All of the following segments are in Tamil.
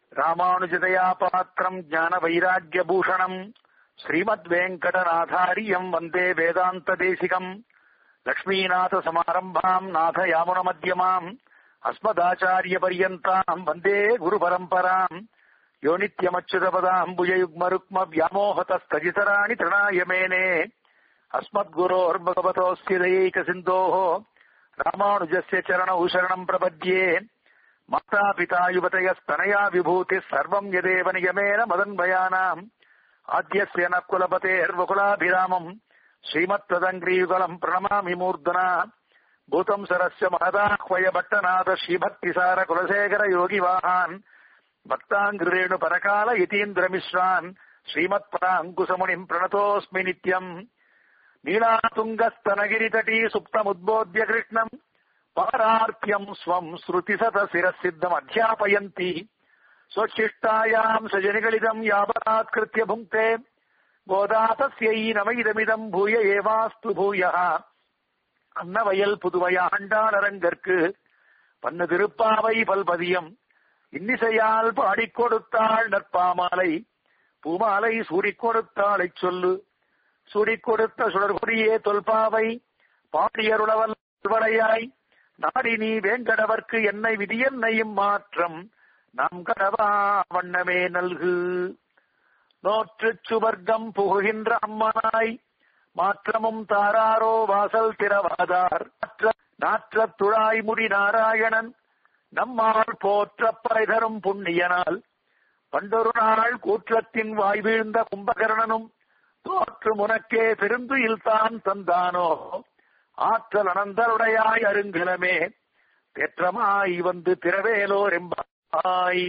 ராமானுஜதயா பாத்திரம் ஞான வைராக்கிய பூஷணம் ஸ்ரீமத் வெங்கடநாதாரியம் வந்தே வேதாந்த தேசிகம் லக்ஷ்மீநாத சமாரம்பாம் நாத யாமுன மத்தியமாம் அஸ்மதாச்சாரிய பரியந்தாம் வந்தே குரு பரம்பராம் யோ நித்யமச்சுதபதாம் புஜயுக்மருக்ம வியாமோகதஸ்தகிதராணி திருணாய மேனே अस्मद्गुरोर्भगवतोऽस्य दयैकसिन्धोः रामानुजस्य चरणौ शरणम् प्रपद्ये मातापिता युवतयस्तनया विभूतिः सर्वम् यदेव नियमेन मदन्वयानाम् आद्यस्य न कुलपतेर्वकुलाभिरामम् श्रीमत्तदङ्ग्रीयुगलम् प्रणमामि मूर्धना भूतम् सरस्य महदाह्वय भट्टनाथ श्रीभक्तिसार कुलशेखर योगिवाहान् भक्ताङ्ग्रेणु परकाल यतीन्द्रमिश्रान् श्रीमत्पराङ्कुशमुनिम् प्रणतोऽस्मि नित्यम् नीलातुङ्गस्तनगिरितटी सुप्तमुद्बोध्य कृष्णम् पारार्थ्यम् स्वम् श्रुतिशतशिरःसिद्धम् अध्यापयन्ति स्वच्छिष्टायाम् सजनिगलितम् यावदात्कृत्य भुङ्क्ते गोदातस्यै नमैदमिदम् भूय एवास्तु भूयः அன்னவயல் புதுவையாண்டாளரங்கற்கு பன்னு திருப்பாவை பல்பதியம் இன்னிசையால் பாடிக் கொடுத்தாள் நற்பாமாலை பூமாலை சூடிக் கொடுத்தாளைச் சொல்லு சூடிக் கொடுத்த சுடர்கொடியே தொல்பாவை பாடியருளவல்வளையாய் நாடி நீ வேங்கடவர்க்கு என்னை விதியன்னையும் மாற்றம் நம் கடவா வண்ணமே நல்கு நோற்றுச் சுவர்க்கம் புகுகின்ற அம்மனாய் மாற்றமும் தாராரோ வாசல் திறவாதார் நாற்ற துழாய் முடி நாராயணன் நம்மால் போற்றப்பறை தரும் புண்ணியனால் பண்டொரு நாள் கூற்றத்தின் வாய் வீழ்ந்த கும்பகர்ணனும் தோற்று முனக்கே பெருந்துயில் தான் தந்தானோ ஆற்றல் அனந்தருடையாய் அருங்கலமே தேற்றமாய் வந்து திரவேலோர் எம்பாய்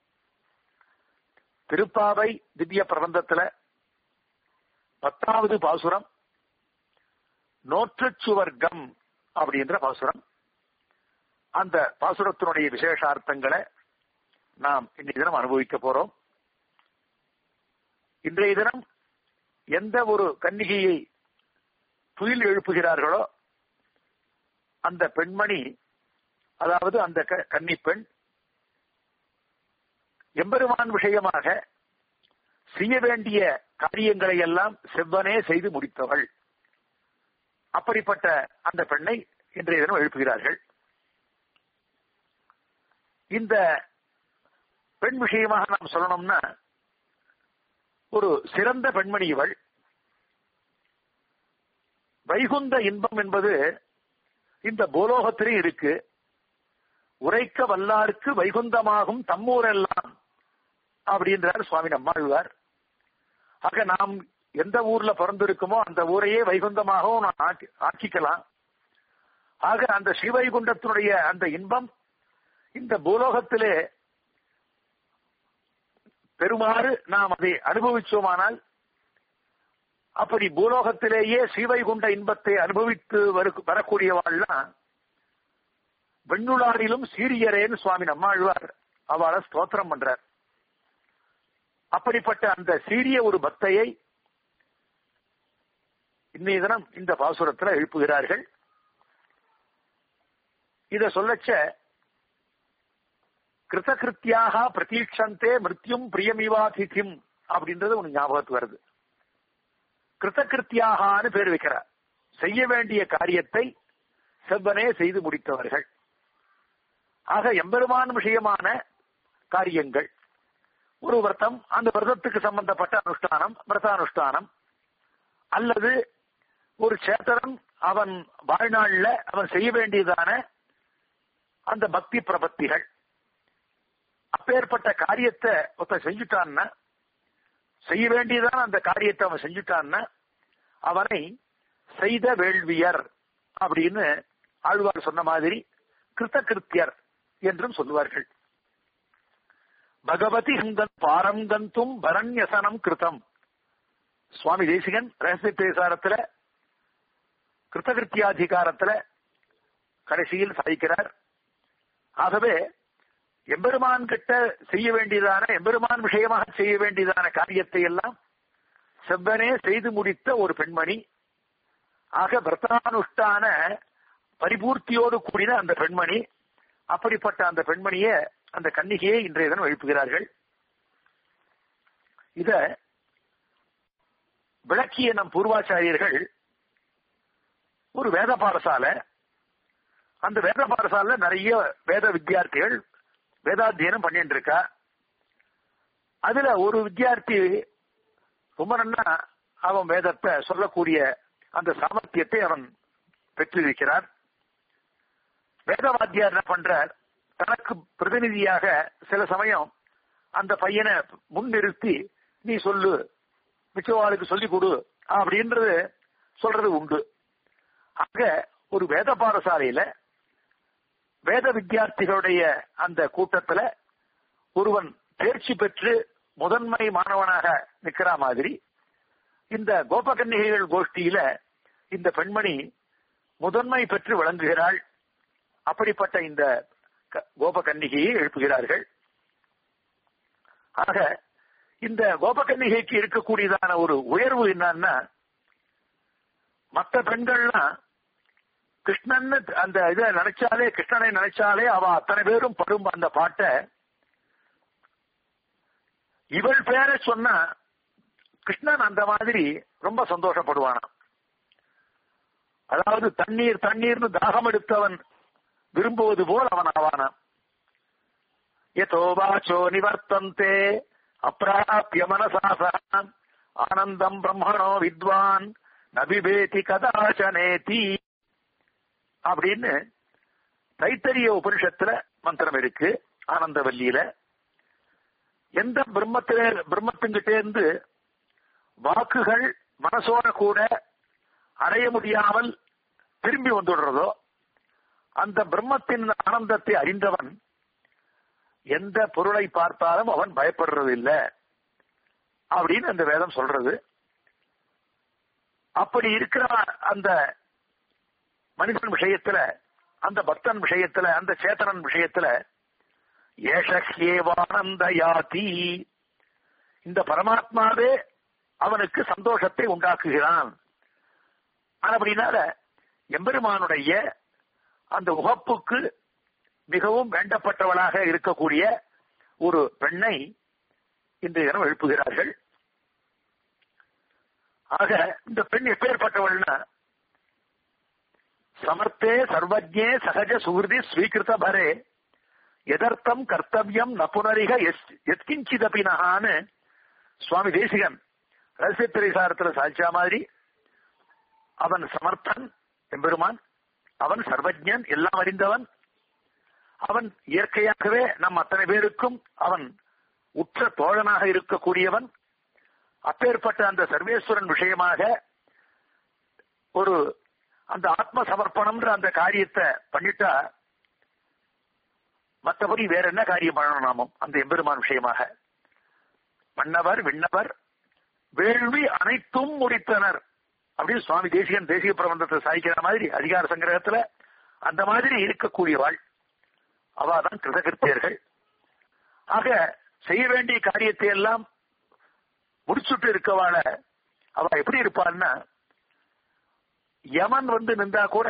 திருப்பாவை திவ்ய பிரபந்தத்துல பத்தாவது பாசுரம் நோற்றுச் சுவர்க்கம் அப்படின்ற பாசுரம் அந்த பாசுரத்தினுடைய விசேஷார்த்தங்களை நாம் இன்றைய தினம் அனுபவிக்க போறோம் இன்றைய தினம் எந்த ஒரு கன்னிகையை துயில் எழுப்புகிறார்களோ அந்த பெண்மணி அதாவது அந்த கன்னி பெண் எம்பெருமான் விஷயமாக செய்ய வேண்டிய காரியங்களை எல்லாம் செவ்வனே செய்து முடித்தவள் அப்படிப்பட்ட அந்த பெண்ணை இன்றைய தினம் எழுப்புகிறார்கள் இந்த பெண் விஷயமாக நாம் சொல்லணும்னா ஒரு சிறந்த பெண்மணி இவள் வைகுந்த இன்பம் என்பது இந்த பூலோகத்திலே இருக்கு உரைக்க வல்லாருக்கு வைகுந்தமாகும் தம்மூரெல்லாம் அப்படின்றார் சுவாமி நம்மாழ்வார் ஆக நாம் எந்த ஊர்ல பிறந்திருக்குமோ அந்த ஊரையே வைகுந்தமாகவும் நாம் ஆக்கிக்கலாம் ஆக அந்த ஸ்ரீவைகுண்டத்தினுடைய அந்த இன்பம் இந்த பூலோகத்திலே பெருமாறு நாம் அதை அனுபவிச்சோமானால் அப்படி பூலோகத்திலேயே ஸ்ரீவைகுண்ட இன்பத்தை அனுபவித்து வரக்கூடியவாள்லாம் வெண்ணுளாரிலும் சீரியரேன்னு சுவாமி நம்மாழ்வார் அவளை ஸ்தோத்திரம் பண்றார் அப்படிப்பட்ட அந்த சீரிய ஒரு பக்தையை இன்னைய தினம் இந்த பாசுரத்தில் எழுப்புகிறார்கள் இத சொல்லச்ச கிருத்தகிருத்தியாக பிரதீட்சந்தே மிருத்யும் பிரியமிவாதிதிம் அப்படின்றது உனக்கு ஞாபகத்து வருது கிருத்தகிருத்தியாகான்னு பேர் வைக்கிறார் செய்ய வேண்டிய காரியத்தை செவ்வனே செய்து முடித்தவர்கள் ஆக எம்பெருமான் விஷயமான காரியங்கள் ஒரு விரதம் அந்த விரதத்துக்கு சம்பந்தப்பட்ட அனுஷ்டானம் விரதானுஷ்டானம் அல்லது ஒரு சேத்தரன் அவன் வாழ்நாள்ல அவன் செய்ய வேண்டியதான அந்த பக்தி பிரபத்திகள் அப்பேற்பட்ட காரியத்தை ஒருத்தன் செஞ்சுட்டான்னா செய்ய வேண்டியதான அந்த காரியத்தை அவன் செஞ்சுட்டான்னா அவனை செய்த வேள்வியர் அப்படின்னு ஆழ்வார் சொன்ன மாதிரி கிருத்தகிருத்தியர் என்றும் சொல்லுவார்கள் பகவதி ஹங்கன் பாரங்கந்தும் பரண்யசனம் கிருத்தம் சுவாமி தேசிகன் ரகசிய பேசாரத்துல கிருத்தகிருத்தியாதிகாரத்துல கடைசியில் சாதிக்கிறார் ஆகவே எம்பெருமான் கிட்ட செய்ய வேண்டியதான எம்பெருமான் விஷயமாக செய்ய வேண்டியதான காரியத்தை எல்லாம் செவ்வனே செய்து முடித்த ஒரு பெண்மணி ஆக விரதானுஷ்டான பரிபூர்த்தியோடு கூடின அந்த பெண்மணி அப்படிப்பட்ட அந்த பெண்மணிய அந்த கன்னிகையை இன்றைய தினம் எழுப்புகிறார்கள் இத விளக்கிய நம் பூர்வாச்சாரியர்கள் ஒரு வேத பாடசாலை அந்த வேத பாடசாலை நிறைய வேத வித்தியார்த்திகள் வேதாத்தியனம் பண்ணிட்டு இருக்கா அதுல ஒரு வித்தியார்த்தி ரொம்ப நன்னா அவன் வேதத்தை சொல்லக்கூடிய அந்த சாமர்த்தியத்தை அவன் பெற்றிருக்கிறார் வேதவாத்தியார் என்ன பண்றார் தனக்கு பிரதிநிதியாக சில சமயம் அந்த பையனை முன்னிறுத்தி நீ சொல்லு மிச்சவாளுக்கு சொல்லிக் கொடு அப்படின்றது சொல்றது உண்டு ஆக ஒரு வேத பாடசாலையில வேத வித்தியார்த்திகளுடைய அந்த கூட்டத்துல ஒருவன் தேர்ச்சி பெற்று முதன்மை மாணவனாக நிக்கிற மாதிரி இந்த கோபகன்னிகைகள் கோஷ்டியில இந்த பெண்மணி முதன்மை பெற்று விளங்குகிறாள் அப்படிப்பட்ட இந்த கோபகன்னிகையை எழுப்புகிறார்கள் ஆக இந்த கோபகன்னிகைக்கு இருக்கக்கூடியதான ஒரு உயர்வு என்னன்னா மற்ற பெண்கள்லாம் கிருஷ்ணன் அந்த இதை நினைச்சாலே கிருஷ்ணனை நினைச்சாலே அவ அத்தனை பேரும் படும் அந்த பாட்டை இவள் பேரை சொன்னா கிருஷ்ணன் அந்த மாதிரி ரொம்ப சந்தோஷப்படுவானா அதாவது தண்ணீர் தண்ணீர்னு தாகம் எடுத்தவன் விரும்புவது போல் அவன் ஆவானா எதோ வாச்சோ நிவர்த்தந்தே அப்பிராபிய மனசாசாம் ஆனந்தம் பிரம்மணோ வித்வான் நபிபேதி கதாச்சனேதி அப்படின்னு தைத்தரிய உபனிஷத்துல மந்திரம் இருக்கு ஆனந்தவல்லியில எந்த பிரம்மத்திலே பிரம்மத்துங்கிட்டே இருந்து வாக்குகள் மனசோட கூட அடைய முடியாமல் திரும்பி வந்துடுறதோ அந்த பிரம்மத்தின் ஆனந்தத்தை அறிந்தவன் எந்த பொருளை பார்த்தாலும் அவன் பயப்படுறது இல்லை அப்படின்னு அந்த வேதம் சொல்றது அப்படி இருக்கிற அந்த மனிதன் விஷயத்துல அந்த பக்தன் விஷயத்துல அந்த சேத்தனன் விஷயத்துல ஏஷஹேவானந்த யாதி இந்த பரமாத்மாவே அவனுக்கு சந்தோஷத்தை உண்டாக்குகிறான் அப்படினால எம்பெருமானுடைய அந்த உகப்புக்கு மிகவும் வேண்டப்பட்டவளாக இருக்கக்கூடிய ஒரு பெண்ணை இன்றைய தினம் எழுப்புகிறார்கள் ஆக இந்த பெண் எப்பேற்பட்டவள்னா சமர்த்தே சர்வஜே சகஜ சுகிருதி ஸ்வீகிருத பரே எதர்த்தம் கர்த்தவியம் நபுனரிக எத்கிஞ்சிதபினகான்னு சுவாமி தேசிகன் ரகசியத்திரை சாரத்துல சாதிச்சா மாதிரி அவன் சமர்த்தன் எம்பெருமான் அவன் சர்வஜன் எல்லாம் அறிந்தவன் அவன் இயற்கையாகவே நம் அத்தனை பேருக்கும் அவன் உற்ற தோழனாக இருக்கக்கூடியவன் அப்பேற்பட்ட அந்த சர்வேஸ்வரன் விஷயமாக ஒரு அந்த ஆத்ம சமர்ப்பணம்ன்ற அந்த காரியத்தை பண்ணிட்டா மற்றபடி வேற என்ன காரியம் பண்ணணும் நாமும் அந்த எம்பெருமான் விஷயமாக மன்னவர் விண்ணவர் வேள்வி அனைத்தும் முடித்தனர் அப்படின்னு சுவாமி தேசிகன் தேசிய பிரபந்தத்தை சாய்க்கிற மாதிரி அதிகார சங்கிரகத்துல அந்த மாதிரி இருக்கக்கூடியவாள் அவாதான் கிருதகிருத்தியர்கள் ஆக செய்ய வேண்டிய காரியத்தை எல்லாம் முடிச்சுட்டு இருக்கவாள அவ எப்படி இருப்பான்னா யமன் வந்து நின்றா கூட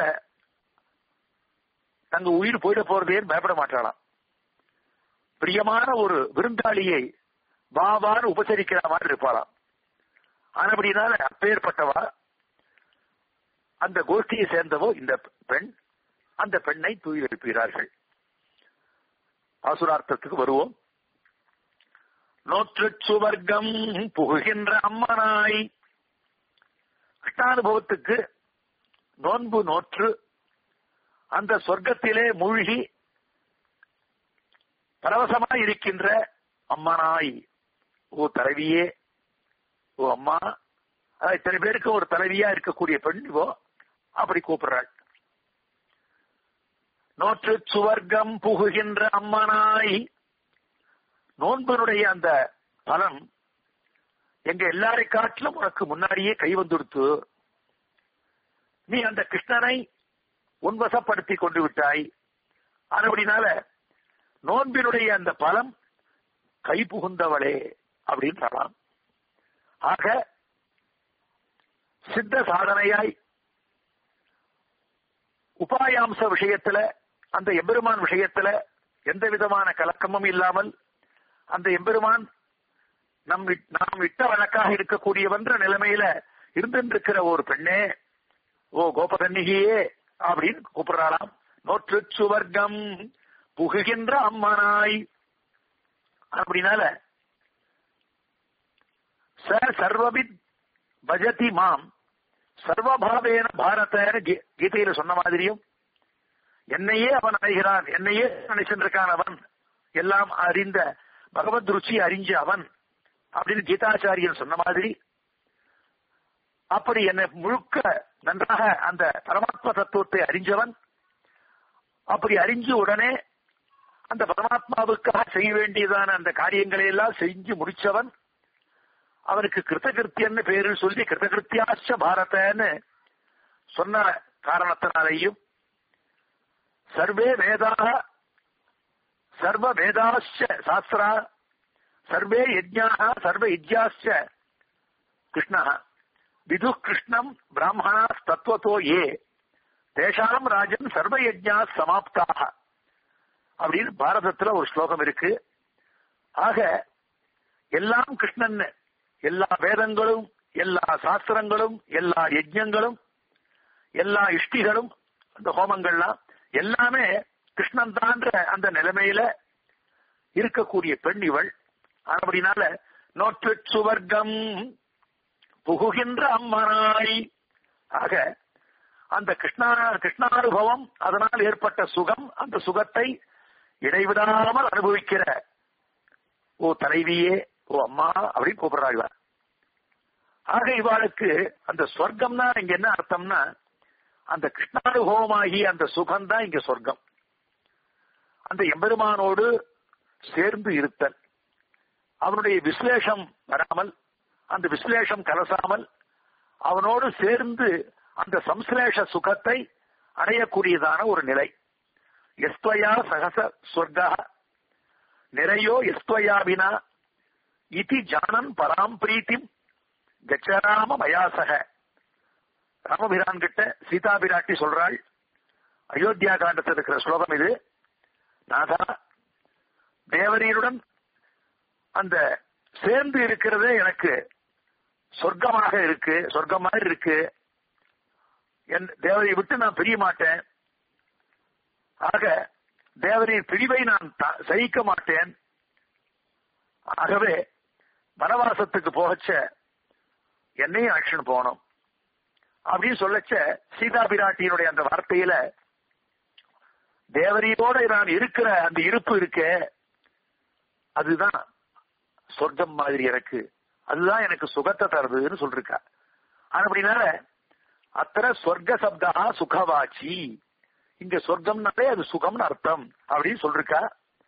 தங்க உயிர் போயிட போறதேன்னு பயப்பட மாட்டாளாம் பிரியமான ஒரு விருந்தாளியை பாபான்னு உபசரிக்கிற மாதிரி இருப்பாளாம் ஆனபடினால அப்பேற்பட்டவா அந்த கோஷ்டியை சேர்ந்தவோ இந்த பெண் அந்த பெண்ணை தூய் எழுப்புகிறார்கள் ஆசுரார்த்தத்துக்கு வருவோம் நோற்று சுவர்க்கம் புகுகின்ற அம்மனாய் கிருஷ்ணானுபவத்துக்கு நோன்பு நோற்று அந்த சொர்க்கத்திலே மூழ்கி பரவசமாய் இருக்கின்ற அம்மனாய் ஓ தலைவியே ஓ அம்மா இத்தனை பேருக்கு ஒரு தலைவியா இருக்கக்கூடிய பெண் இவோ அப்படி கூப்பிடுறாள் நோற்று சுவர்க்கம் புகுகின்ற அம்மனாய் நோன்பனுடைய அந்த பலன் எங்க எல்லாரை காட்டிலும் உனக்கு முன்னாடியே கை வந்துடுத்து நீ அந்த கிருஷ்ணனை உன்வசப்படுத்தி கொண்டு விட்டாய் அதுபடினால நோன்பினுடைய அந்த பலம் கை புகுந்தவளே அப்படின்னு சொல்லலாம் ஆக சித்த சாதனையாய் உபாயாம்ச விஷயத்துல அந்த எம்பெருமான் விஷயத்துல எந்த விதமான கலக்கமும் இல்லாமல் அந்த எம்பெருமான் நம் விட்- நாம் விட்ட வழக்காக இருக்கக்கூடியவன்ற நிலைமையில இருந்திருக்கிற ஒரு பெண்ணே ஓ கோபகன்னிகையே அப்படின்னு கூப்பிடுறாளாம் நோற்று சுவர்க்கம் புகுகின்ற அம்மனாய் அப்படினால ச சர்வவித் பஜதி மாம் சர்வபாவேன பாரதன்னு கீ- கீதையில சொன்ன மாதிரியும் என்னையே அவன் அடைகிறான் என்னையே நினைச்சிருக்கான் அவன் எல்லாம் அறிந்த பகவத் ருச்சி அறிஞ்ச அவன் அப்படின்னு கீதாச்சாரியன் சொன்ன மாதிரி அப்படி என்னை முழுக்க நன்றாக அந்த பரமாத்ம தத்துவத்தை அறிஞ்சவன் அப்படி அறிஞ்சு உடனே அந்த பரமாத்மாவுக்காக செய்ய வேண்டியதான அந்த காரியங்களை எல்லாம் செஞ்சு முடிச்சவன் அவனுக்கு கிருத்தகிருத்தியன்னு பேரு சொல்லி கிருத்தகிருத்தியாச்ச பாரதன்னு சொன்ன காரணத்தினாலேயும் சர்வே வேதாக சர்வ வேதாச்ச சாஸ்திரா சர்வே யஜ்ஞாக சர்வ யஜ்யாச்ச கிருஷ்ணா விது கிருஷ்ணம் பிராமணா தத்துவத்தோ ஏ தேஷாம் ராஜன் சர்வ யஜ்ஞா சமாப்தாக அப்படின்னு பாரதத்துல ஒரு ஸ்லோகம் இருக்கு ஆக எல்லாம் கிருஷ்ணன் எல்லா வேதங்களும் எல்லா சாஸ்திரங்களும் எல்லா யஜ்ஞங்களும் எல்லா இஷ்டிகளும் அந்த ஹோமங்கள்லாம் எல்லாமே கிருஷ்ணன் தான்ற அந்த நிலைமையில இருக்கக்கூடிய பெண் இவள் அப்படினால நோற்று சுவர்க்கம் புகுகின்ற அம்மனாய் ஆக அந்த கிருஷ்ணா கிருஷ்ணானுபவம் அதனால் ஏற்பட்ட சுகம் அந்த சுகத்தை இடைவிடாமல் அனுபவிக்கிற ஓ தலைவியே ஓ அம்மா அப்படின்னு கூப்பிடுறா இவ ஆக இவாளுக்கு அந்த சொர்க்கம்னா இங்க என்ன அர்த்தம்னா அந்த கிருஷ்ணானுபவமாகி அந்த சுகம் தான் இங்க சொர்க்கம் அந்த எம்பெருமானோடு சேர்ந்து இருத்தல் அவனுடைய விசலேஷம் வராமல் அந்த விசலேஷம் கலசாமல் அவனோடு சேர்ந்து அந்த சம்ஸ்லேஷ சுகத்தை அடையக்கூடியதான ஒரு நிலை எஸ்துவயா சகச சொர்க்கா நிறையோ எஸ்துவயாவினா இதி ஜானன் பராம் பிரீத்திம் கச்சராம மயாசக ராமபிரான் கிட்ட சீதா பிராட்டி சொல்றாள் அயோத்தியா காண்டத்தில் இருக்கிற ஸ்லோகம் இது நாதா தேவரீருடன் அந்த சேர்ந்து இருக்கிறதே எனக்கு சொர்க்கமாக இருக்கு சொர்க்கம் மாதிரி இருக்கு என் தேவரை விட்டு நான் பிரிய மாட்டேன் ஆக தேவரின் பிரிவை நான் த- சகிக்க மாட்டேன் ஆகவே வனவாசத்துக்கு போகச்ச என்னையும் ஆக்ஷன் போகணும் அப்படின்னு சொல்லச்ச சீதா பிராட்டியினுடைய அந்த வார்த்தையில தேவரியோட நான் இருக்கிற அந்த இருப்பு இருக்கே அதுதான் சொர்க்கம் மாதிரி எனக்கு அதுதான் எனக்கு சுகத்தை தருதுன்னு சொல்லிருக்கா ஆனா அப்படினால அத்தனை சொர்க்க சப்தா சுகவாச்சி இங்க சொர்க்கம்னாலே அது சுகம்னு அர்த்தம் அப்படின்னு சொல்லிருக்கா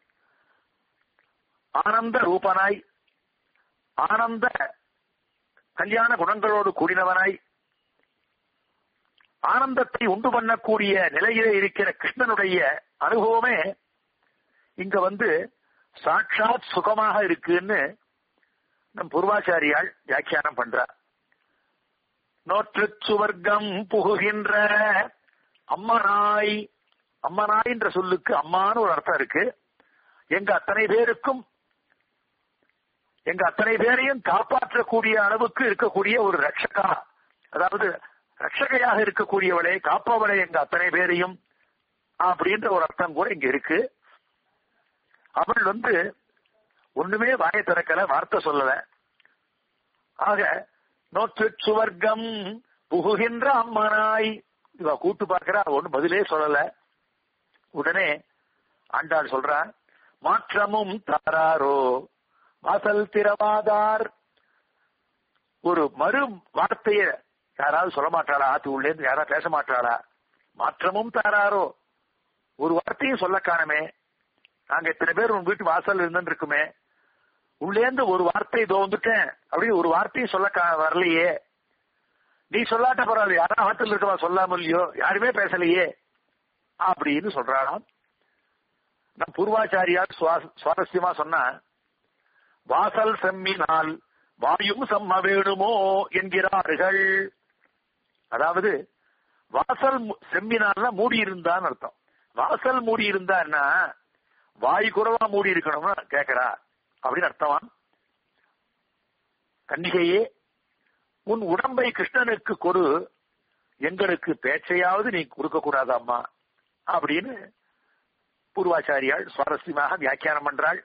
ஆனந்த ரூபனாய் ஆனந்த கல்யாண குணங்களோடு கூடினவனாய் ஆனந்தத்தை உண்டு பண்ணக்கூடிய நிலையிலே இருக்கிற கிருஷ்ணனுடைய அனுபவமே இங்க வந்து சாட்சாத் சுகமாக இருக்குன்னு நம் பூர்வாச்சாரியால் வியாக்கியானம் பண்றார் நோற்று சுவர்க்கம் புகுகின்ற அம்மனாய் அம்மனாய் என்ற சொல்லுக்கு அம்மான்னு ஒரு அர்த்தம் இருக்கு எங்க அத்தனை பேருக்கும் எங்க அத்தனை பேரையும் காப்பாற்றக்கூடிய அளவுக்கு இருக்கக்கூடிய ஒரு ரட்சகா அதாவது ரட்சகையாக இருக்கக்கூடியவளே காப்பவளே எங்க அத்தனை பேரையும் அப்படின்ற ஒரு அர்த்தம் கூட இங்க இருக்கு அவள் வந்து ஒண்ணுமே வாயை திறக்கல வார்த்தை சொல்லல ஆக நோற்று சுவர்க்கம் புகுகின்ற அம்மனாய் இவ கூட்டு பார்க்கிறா ஒண்ணு பதிலே சொல்லல உடனே ஆண்டாள் சொல்றா மாற்றமும் தாராரோ வாசல் திறவாதார் ஒரு மறு வார்த்தைய யாராவது சொல்ல மாட்டாளா ஆத்து உள்ளே இருந்து யாராவது பேச மாட்டாளா மாற்றமும் தாராரோ ஒரு வார்த்தையும் சொல்ல காணுமே நாங்க இத்தனை பேர் உன் வீட்டு வாசல் இருந்துட்டு இருக்குமே உள்ளேந்து ஒரு வார்த்தை இதோ வந்துட்டேன் அப்படி ஒரு வார்த்தையும் சொல்ல கா- வரலையே நீ சொல்லாட்ட பரவாயில்ல யாரா ஆத்துல இருக்கவா சொல்லாம இல்லையோ யாருமே பேசலையே அப்படின்னு சொல்றாராம் நம் பூர்வாச்சாரியார் சுவா- சுவாரஸ்யமா சொன்னா வாசல் செம்மினால் வாயும் செம்ம வேணுமோ என்கிறார்கள் அதாவது வாசல் மு- செம்மினால்னா மூடி இருந்தான்னு அர்த்தம் வாசல் மூடி இருந்தான்னா வாய் குறவா மூடி இருக்கணும்னு கேட்கிறா அப்படின்னு அர்த்தமா கன்னிகையே உன் உடம்பை கிருஷ்ணனுக்கு கொடு எங்களுக்கு பேச்சையாவது நீ கொடுக்க கூடாதாம்மா அப்படின்னு பூர்வாச்சாரியால் சுவாரஸ்யமாக வியாக்கியானம் பண்றாள்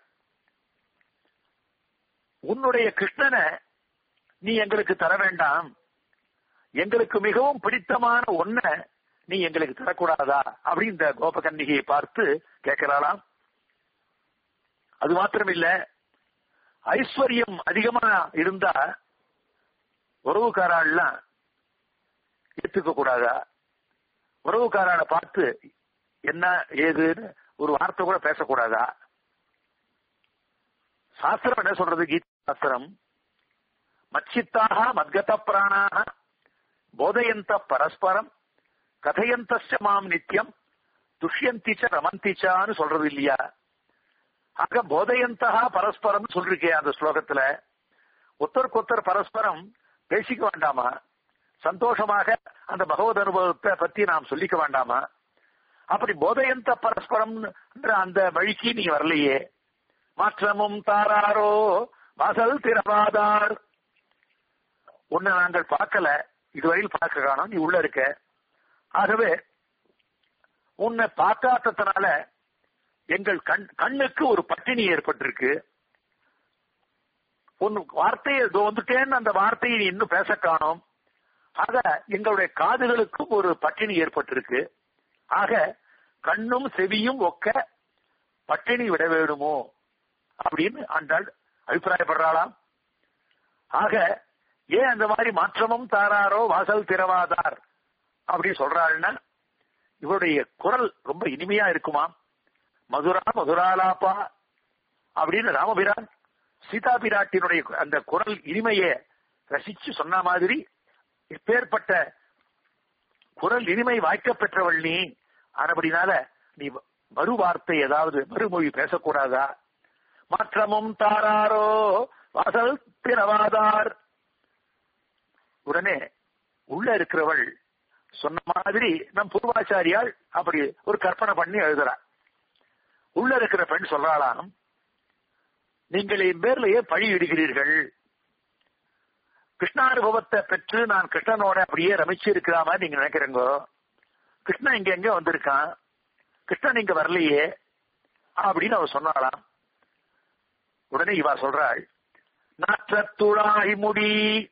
உன்னுடைய கிருஷ்ணனை நீ எங்களுக்கு தர வேண்டாம் எங்களுக்கு மிகவும் பிடித்தமான ஒன்ன நீ எங்களுக்கு தரக்கூடாதா அப்படின்னு இந்த கோபகன்னிகையை பார்த்து கேட்கிறாளாம் அது மாத்திரம் இல்ல ஐஸ்வர்யம் அதிகமா இருந்தா உறவுக்காராள்லாம் ஏத்துக்க கூடாதா உறவுக்காரால பார்த்து என்ன ஏதுன்னு ஒரு வார்த்தை கூட பேசக்கூடாதா சாஸ்திரம் என்ன சொல்றது கீதா சாஸ்திரம் மச்சித்தாக மத்கத பிராணாக போதயந்த பரஸ்பரம் கதையந்தஸ்ய மாம் நித்தியம் துஷ்யந்திச்ச ரமந்திச்சான்னு சொல்றது இல்லையா ஆக போதயந்தகா பரஸ்பரம் சொல்லிருக்கே அந்த ஸ்லோகத்துல ஒருத்தருக்கு ஒருத்தர் பரஸ்பரம் பேசிக்க வேண்டாமா சந்தோஷமாக அந்த பகவத் அனுபவத்தை பத்தி நாம் சொல்லிக்க வேண்டாமா அப்படி போதயந்த பரஸ்பரம் அந்த வழிக்கு நீ வரலையே மாற்றமும் தாராரோ வாசல் திறவாதார் உன்னை நாங்கள் பார்க்கல இதுவரையில் பார்க்க காணோம் நீ உள்ள இருக்க ஆகவே உன்னை பார்க்காததுனால எங்கள் கண் கண்ணுக்கு ஒரு பட்டினி ஏற்பட்டிருக்கு உன் வார்த்தையை இதோ வந்துட்டேன்னு அந்த வார்த்தையை நீ இன்னும் பேச காணோம் ஆக எங்களுடைய காதுகளுக்கும் ஒரு பட்டினி ஏற்பட்டிருக்கு ஆக கண்ணும் செவியும் ஒக்க பட்டினி விட வேணுமோ அப்படின்னு ஆண்டாள் அபிப்பிராயப்படுறாளாம் ஆக ஏன் அந்த மாதிரி மாற்றமும் தாராரோ வாசல் திறவாதார் அப்படி சொல்றாள்னா இவருடைய குரல் ரொம்ப இனிமையா இருக்குமா மதுரா மதுராலாப்பா அப்படின்னு ராமபிரான் சீதா பிராட்டினுடைய அந்த குரல் இனிமையை ரசிச்சு சொன்ன மாதிரி எப்பேற்பட்ட குரல் இனிமை வாய்க்க பெற்றவள் நீ ஆனபடினால நீ மறு வார்த்தை ஏதாவது மறுமொழி பேசக்கூடாதா மாற்றமும் தாராரோ வாசல் திறவாதார் உடனே உள்ள இருக்கிறவள் சொன்ன மாதிரி நம் பூர்வாச்சாரியால் அப்படி ஒரு கற்பனை பண்ணி எழுதுறார் உள்ள இருக்கிற பெண் சொல்றாளாம் நீங்கள் என் பேர்லயே பழி இடுகிறீர்கள் கிருஷ்ணானுபவத்தை பெற்று நான் கிருஷ்ணனோட அப்படியே ரமிச்சு இருக்கிற மாதிரி நீங்க நினைக்கிறீங்க கிருஷ்ணன் இங்க எங்க வந்திருக்கான் கிருஷ்ணன் இங்க வரலையே அப்படின்னு அவர் சொன்னாலாம் உடனே இவா சொல்றாள் நாற்றத்துழாய் முடி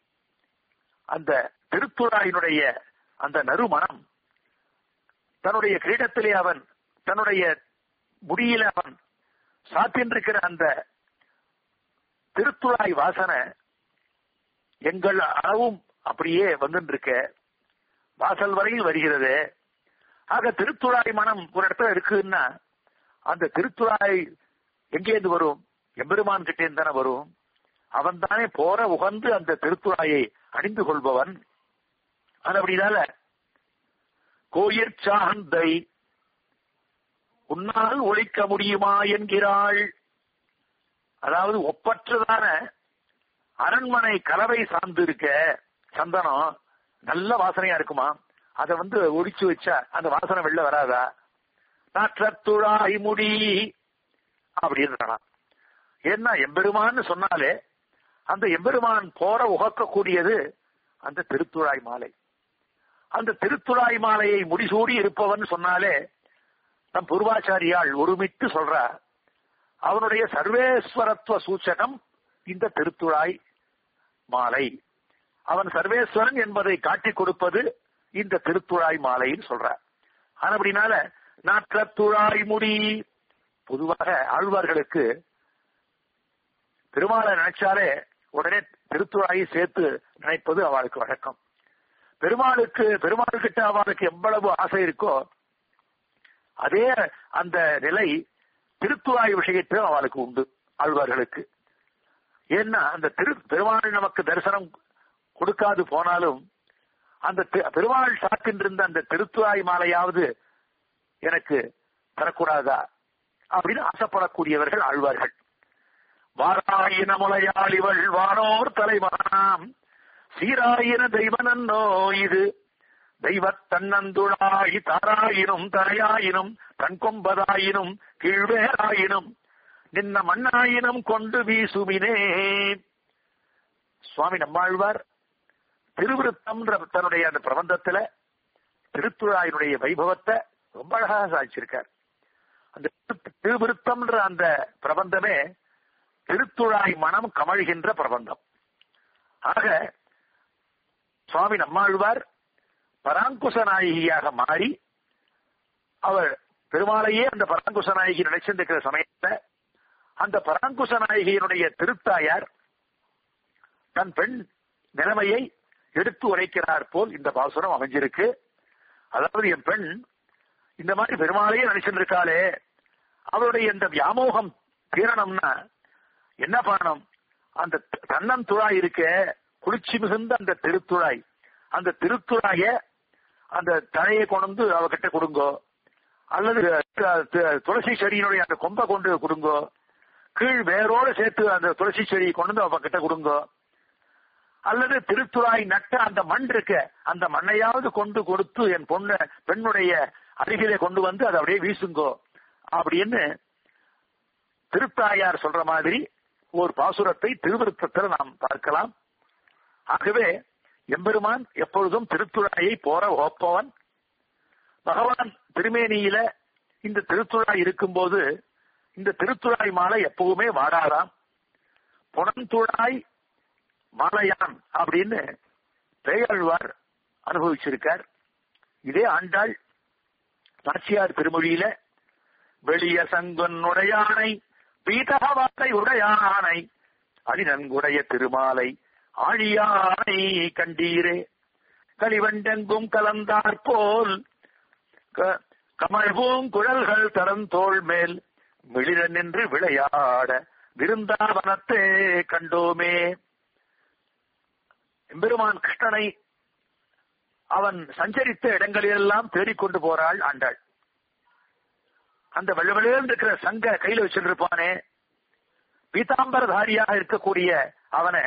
அந்த திருத்துழாயினுடைய அந்த நறுமணம் தன்னுடைய கிரீடத்திலே அவன் தன்னுடைய முடியில அவன் சாத்தின்றிருக்கிற அந்த திருத்துழாய் வாசனை எங்கள் அளவும் அப்படியே வந்துருக்க வாசல் வரையில் வருகிறது ஆக திருத்துழாய் மனம் ஒரு இடத்துல இருக்குன்னா அந்த திருத்துழாய் எங்கேருந்து வரும் எம்பெருமான் கிட்டே தானே வரும் அவன் தானே போற உகந்து அந்த திருத்துழாயை அணிந்து கொள்பவன் அது அப்படினால கோயிற் சாந்தை உன்னால் ஒழிக்க முடியுமா என்கிறாள் அதாவது ஒப்பற்றதான அரண்மனை கலவை சார்ந்து இருக்க சந்தனம் நல்ல வாசனையா இருக்குமா அதை வந்து ஒடிச்சு வச்சா அந்த வாசனை வெளில வராதா நாற்றத்துழாய் முடி அப்படின்னு ஏன்னா எம்பெருமான்னு சொன்னாலே அந்த எம்பெருமான் போற உகக்கக்கூடியது அந்த திருத்துழாய் மாலை அந்த திருத்துழாய் மாலையை முடிசூடி இருப்பவன் சொன்னாலே நம் பூர்வாச்சாரியால் ஒருமிட்டு சொல்ற அவனுடைய சர்வேஸ்வரத்துவ சூச்சகம் இந்த திருத்துழாய் மாலை அவன் சர்வேஸ்வரன் என்பதை காட்டிக் கொடுப்பது இந்த திருத்துழாய் மாலைன்னு சொல்ற அப்படினால நாற்றத்துழாய் முடி பொதுவாக ஆழ்வார்களுக்கு பெருமாளை நினைச்சாலே உடனே திருத்துழாயை சேர்த்து நினைப்பது அவளுக்கு வழக்கம் பெருமாளுக்கு பெருமாள் கிட்ட அவளுக்கு எவ்வளவு ஆசை இருக்கோ அதே அந்த நிலை திருத்துழாய் விஷயத்திலும் அவளுக்கு உண்டு ஆழ்வார்களுக்கு ஏன்னா அந்த திரு பெருமாள் நமக்கு தரிசனம் கொடுக்காது போனாலும் அந்த பெருமாள் சாத்தின்றிருந்த அந்த திருத்துழாய் மாலையாவது எனக்கு தரக்கூடாதா அப்படின்னு ஆசைப்படக்கூடியவர்கள் ஆழ்வார்கள் வாராயின முளையாளிவள் வானோர் தலைவனாம் சீராயின தெய்வனன்னோ இது தெய்வத் தன்னந்துழாய் தாராயினும் தரையாயினும் தன்கொம்பதாயினும் கீழ்வேராயினும் நின்ன மண்ணாயினும் கொண்டு வீசுமினே சுவாமி நம்மாழ்வார் திருவிருத்தம்ன்ற தன்னுடைய அந்த பிரபந்தத்துல திருத்துழாயினுடைய வைபவத்தை ரொம்ப அழகாக சாதிச்சிருக்கார் அந்த திருவிருத்தம்ன்ற அந்த பிரபந்தமே திருத்துழாய் மனம் கமழ்கின்ற பிரபந்தம் ஆக சுவாமி நம்மாழ்வார் பராங்குச நாயகியாக மாறி அவர் பெருமாளையே அந்த பராங்குச நாயகி நினைச்சிருக்கிற சமயத்துல அந்த பராங்குச நாயகியினுடைய திருத்தாயார் தன் பெண் நிலைமையை எடுத்து உரைக்கிறார் போல் இந்த பாசுரம் அமைஞ்சிருக்கு அதாவது என் பெண் இந்த மாதிரி பெருமாளையே நினைச்சிருக்காளே அவருடைய இந்த வியாமோகம் தீரணும்னா என்ன பண்ணணும் அந்த தன்னன் துழாய் இருக்க குளிர்ச்சி மிகுந்த அந்த திருத்துழாய் அந்த திருத்துழாய அந்த தலையை கொண்டு அவகிட்ட கொடுங்கோ அல்லது துளசி செடியினுடைய அந்த கொம்பை கொண்டு கொடுங்கோ கீழ் வேரோட சேர்த்து அந்த துளசி செடியை கொண்டு வந்து அவகிட்ட கொடுங்கோ அல்லது திருத்துழாய் நட்ட அந்த மண் இருக்க அந்த மண்ணையாவது கொண்டு கொடுத்து என் பொண்ணு பெண்ணுடைய அருகிலே கொண்டு வந்து அதை அப்படியே வீசுங்கோ அப்படின்னு திருத்தாயார் சொல்ற மாதிரி ஒரு பாசுரத்தை திருவிருத்தத்தில் நாம் பார்க்கலாம் ஆகவே எம்பெருமான் எப்பொழுதும் திருத்துழாயை போற ஓப்பவன் பகவான் திருமேனியில இந்த திருத்துழாய் இருக்கும்போது இந்த திருத்துழாய் மாலை எப்பவுமே வாடாராம் புனந்துழாய் மாலையான் அப்படின்னு பேயாழ்வார் அனுபவிச்சிருக்கார் இதே ஆண்டாள் நாச்சியார் திருமொழியில வெளிய சங்குன்னுடையானை பீதகவாத்தை உடையானை அடிநன்குடைய திருமாலை ஆழியானை கண்டீரே களிவண்டெங்கும் கலந்தாற் போல் கமழ்பூங் குழல்கள் தரந்தோள் மேல் மிளிர நின்று விளையாட விருந்தாவனத்தே கண்டோமே எம்பெருமான் கிருஷ்ணனை அவன் சஞ்சரித்த இடங்களிலெல்லாம் தேடிக்கொண்டு போறாள் ஆண்டாள் அந்த வெள்ளவெளியில் இருக்கிற சங்க கையில வச்சிருப்பானே பீதாம்பரதாரியாக இருக்கக்கூடிய அவனை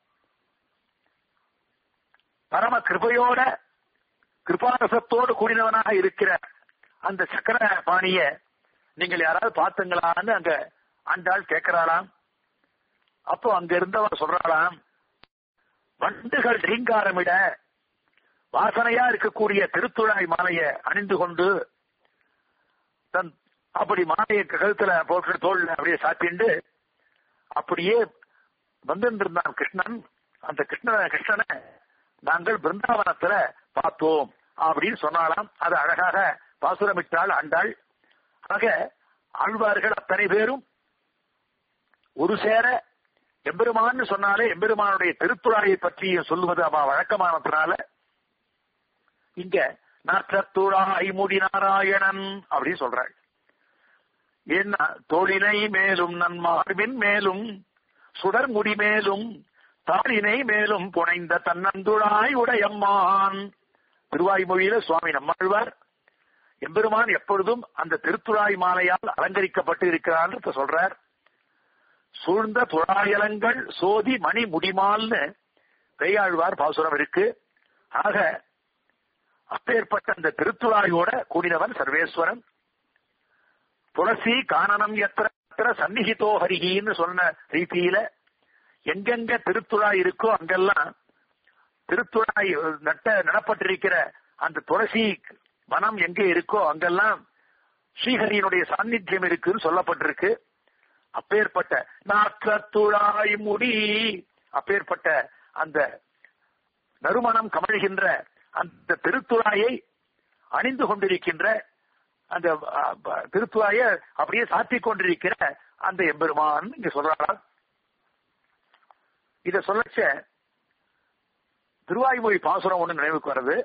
பரம கிருபையோட கிருபாரசத்தோடு கூடினவனாக இருக்கிற அந்த சக்கர பாணிய நீங்கள் யாராவது பார்த்தீங்களான்னு அங்க ஆண்டாள் கேட்கிறாளாம் அப்போ அங்க இருந்தவன் சொல்றாளாம் வண்டுகள் ரீங்காரமிட வாசனையா இருக்கக்கூடிய திருத்துழாய் மாலைய அணிந்து கொண்டு தன் அப்படி மாலையை கழுத்துல போட்டு தோல்ல அப்படியே சாத்திண்டு அப்படியே வந்துட்டு இருந்தான் கிருஷ்ணன் அந்த கிருஷ்ண கிருஷ்ணனை நாங்கள் பிருந்தாவனத்துல பார்த்தோம் அப்படின்னு சொன்னாலாம் அது அழகாக பாசுரமிட்டாள் ஆண்டாள் ஆக ஆழ்வார்கள் அத்தனை பேரும் ஒரு சேர எம்பெருமான்னு சொன்னாலே எம்பெருமானுடைய திருத்துழாயை பற்றி சொல்லுவது அவ வழக்கமானதுனால இங்க நாற்றத்துழாய் முடி நாராயணன் அப்படின்னு சொல்றாள் ஏன்னா தோழினை மேலும் நன்மார்பின் மேலும் சுடர் முடி மேலும் தாளினை மேலும் புனைந்த தன்னந்துழாய் உடையம்மான் திருவாய்மொழியில சுவாமி நம்மாழ்வார் எம்பெருமான் எப்பொழுதும் அந்த திருத்துழாய் மாலையால் அலங்கரிக்கப்பட்டு இருக்கிறார் சொல்றார் சூழ்ந்த துழாயலங்கள் சோதி மணி முடிமால்னு கையாழ்வார் பாசுரம் இருக்கு ஆக அப்பேற்பட்ட அந்த திருத்துழாயோட கூடினவன் சர்வேஸ்வரன் துளசி கானனம் எத்திர சந்நிகிதோ ஹரிகின்னு சொன்ன ரீதியில எங்கெங்க திருத்துழாய் இருக்கோ அங்கெல்லாம் திருத்துழாய் நட்ட நடப்பட்டிருக்கிற அந்த துளசி வனம் எங்க இருக்கோ அங்கெல்லாம் ஸ்ரீஹரியினுடைய சாநித்தியம் இருக்குன்னு சொல்லப்பட்டிருக்கு அப்பேற்பட்ட நாற்றத்துழாய் முடி அப்பேற்பட்ட அந்த நறுமணம் கமழ்கின்ற அந்த திருத்துழாயை அணிந்து கொண்டிருக்கின்ற அந்த திருத்துவாய அப்படியே சாத்திக் கொண்டிருக்கிற அந்த எம்பெருமான் இங்க சொல்றாரா இத சொல்லச்ச திருவாய்மொழி பாசுரம் ஒண்ணு நினைவுக்கு வருது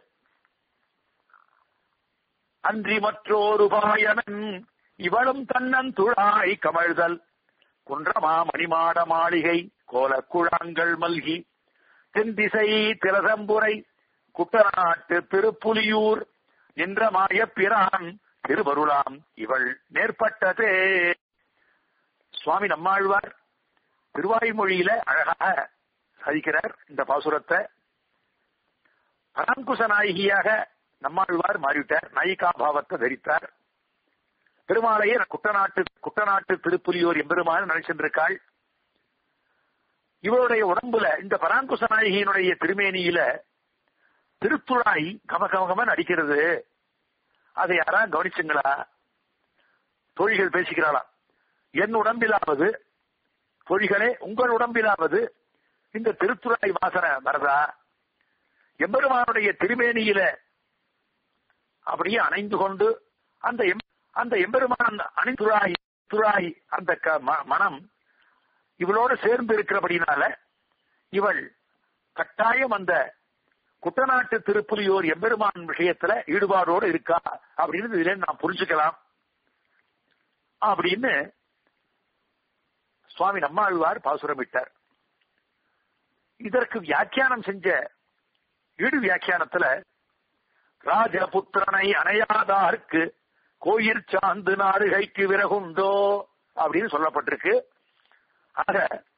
அன்றி மற்றோரு பாயனன் இவளும் தன்னன் துழாய் கமழ்தல் குன்றமா மணிமாட மாளிகை கோலக்குழாங்கள் மல்கி தென்திசை திரசம்புரை குட்டநாட்டு திருப்புலியூர் என்ற மாயப்பிரான் திருவருளாம் இவள் நேர்பட்டதே சுவாமி நம்மாழ்வார் திருவாய்மொழியில அழகாக சாதிக்கிறார் இந்த பாசுரத்தை பராங்குச நாயகியாக நம்மாழ்வார் மாறிவிட்டார் நாயிகா பாவத்தை தரித்தார் பெருமாளையே குட்டநாட்டு குட்டநாட்டு திருப்புலியோர் எம்பெருமான் நினைச்சிருக்காள் இவருடைய உடம்புல இந்த பராங்குச நாயகியினுடைய திருமேனியில திருத்துழாய் கமகமகமன் அடிக்கிறது அதை யாரா கவனிச்சுங்களா தோழிகள் பேசிக்கிறாளாம் என் உடம்பிலாவது தோழிகளே உங்கள் உடம்பிலாவது இந்த திருத்துழாய் வாசனை வரதா எம்பெருமானுடைய திருமேனியில அப்படியே அணைந்து கொண்டு அந்த எம் அந்த எம்பெருமான் அணிந்துராய் துராய் அந்த க- ம- மனம் இவளோடு சேர்ந்து இருக்கிறபடினால இவள் கட்டாயம் அந்த குட்டநாட்டு திருப்புலியோர் எம்பெருமான் விஷயத்துல ஈடுபாடோடு இருக்கா அப்படின்னு இதுல நாம் புரிஞ்சுக்கலாம் அப்படின்னு சுவாமி நம்மாழ்வார் பாசுரமிட்டார் இதற்கு வியாக்கியானம் செஞ்ச ஈடு வியாக்கியானத்துல ராஜபுத்திரனை அணையாதார்க்கு கோயில் சாந்து நாருகைக்கு விறகுண்டோ அப்படின்னு சொல்லப்பட்டிருக்கு ஆக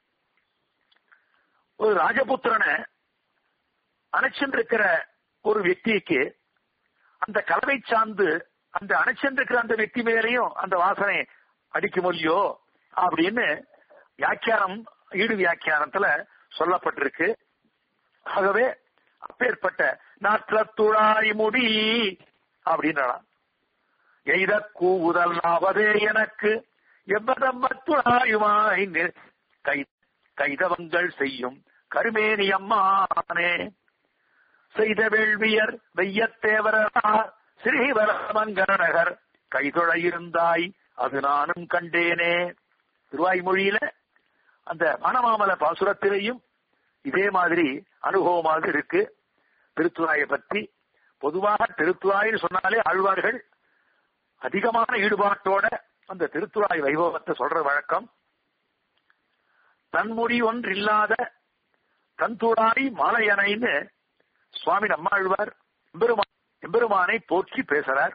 ஒரு ராஜபுத்திரனை அணைச்சென்றிருக்கிற ஒரு వ్యక్తిக்கு அந்த கலவை சார்ந்து அந்த அணைச்சென்றிருக்கிற அந்த వ్యక్తి மேலையும் அந்த வாசனை அடிக்கும் இல்லையோ அப்படின்னு வியாக்கியானம் ஈடு வியாக்கியானத்துல சொல்லப்பட்டிருக்கு ஆகவே அப்பேற்பட்ட நாற்றத்துழாய் முடி அப்படின்றான் எய்த கூவுதல் ஆவதே எனக்கு எவ்வதம்பத்துழாயுமாய் நி- கை கைதவங்கள் செய்யும் கருமேனியம்மானே செய்த வேள்வியர் வெய்யத்தேவரார் ஸ்ரீவரமங்கரநகர் கைதொழ இருந்தாய் அது நானும் கண்டேனே திருவாய்மொழியில அந்த மணமாமல பாசுரத்திலேயும் இதே மாதிரி அனுபவமாக இருக்கு திருத்துவாயை பற்றி பொதுவாக திருத்துவாயின்னு சொன்னாலே ஆழ்வார்கள் அதிகமான ஈடுபாட்டோட அந்த திருத்துவாய் வைபவத்தை சொல்ற வழக்கம் தன்முடி ஒன்றில்லாத தன்துடாய் மாலையனைன்னு சுவாமி நம்மாழ்வார் எம்பெருமான் எம்பெருமானை போற்றி பேசுறார்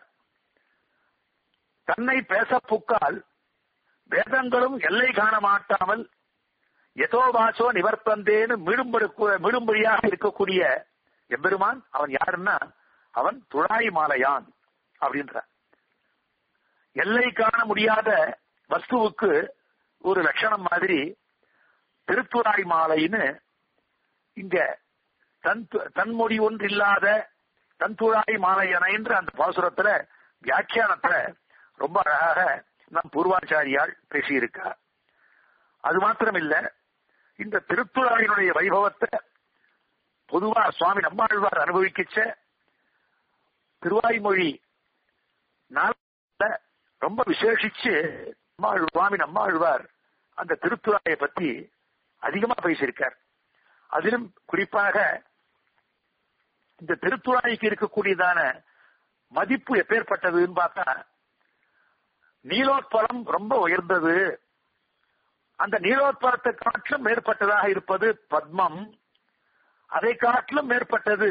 தன்னை பேச புக்கால் வேதங்களும் எல்லை காண மாட்டாமல் எதோ வாசோ நிவர்த்தந்தேன்னு மீடும்படி மீடும்படியாக இருக்கக்கூடிய எம்பெருமான் அவன் யாருன்னா அவன் துழாய் மாலையான் அப்படின்ற எல்லை காண முடியாத வஸ்துவுக்கு ஒரு லட்சணம் மாதிரி திருத்துழாய் மாலைன்னு இங்க தன் தன்மொழி ஒன்று இல்லாத தன்துழாய் மாலையன என்று அந்த பாசுரத்துல வியாக்கியானத்துல ரொம்ப அழகாக நம் பூர்வாச்சாரியால் பேசியிருக்கார் அது மாத்திரம் இல்ல இந்த திருத்துழாயினுடைய வைபவத்தை பொதுவா சுவாமி நம்மாழ்வார் அனுபவிக்கிச்ச திருவாய்மொழி நாள ரொம்ப விசேஷிச்சு நம்மாழ்- சுவாமி நம்மாழ்வார் அந்த திருத்துழாயை பத்தி அதிகமா பேசியிருக்கார் அதிலும் குறிப்பாக இந்த திருத்துழாய்க்கு இருக்கக்கூடியதான மதிப்பு எப்பேற்பட்டதுன்னு பார்த்தா நீலோத்பலம் ரொம்ப உயர்ந்தது அந்த நீலோத்பலத்தை காட்டிலும் மேற்பட்டதாக இருப்பது பத்மம் அதை காட்டிலும் மேற்பட்டது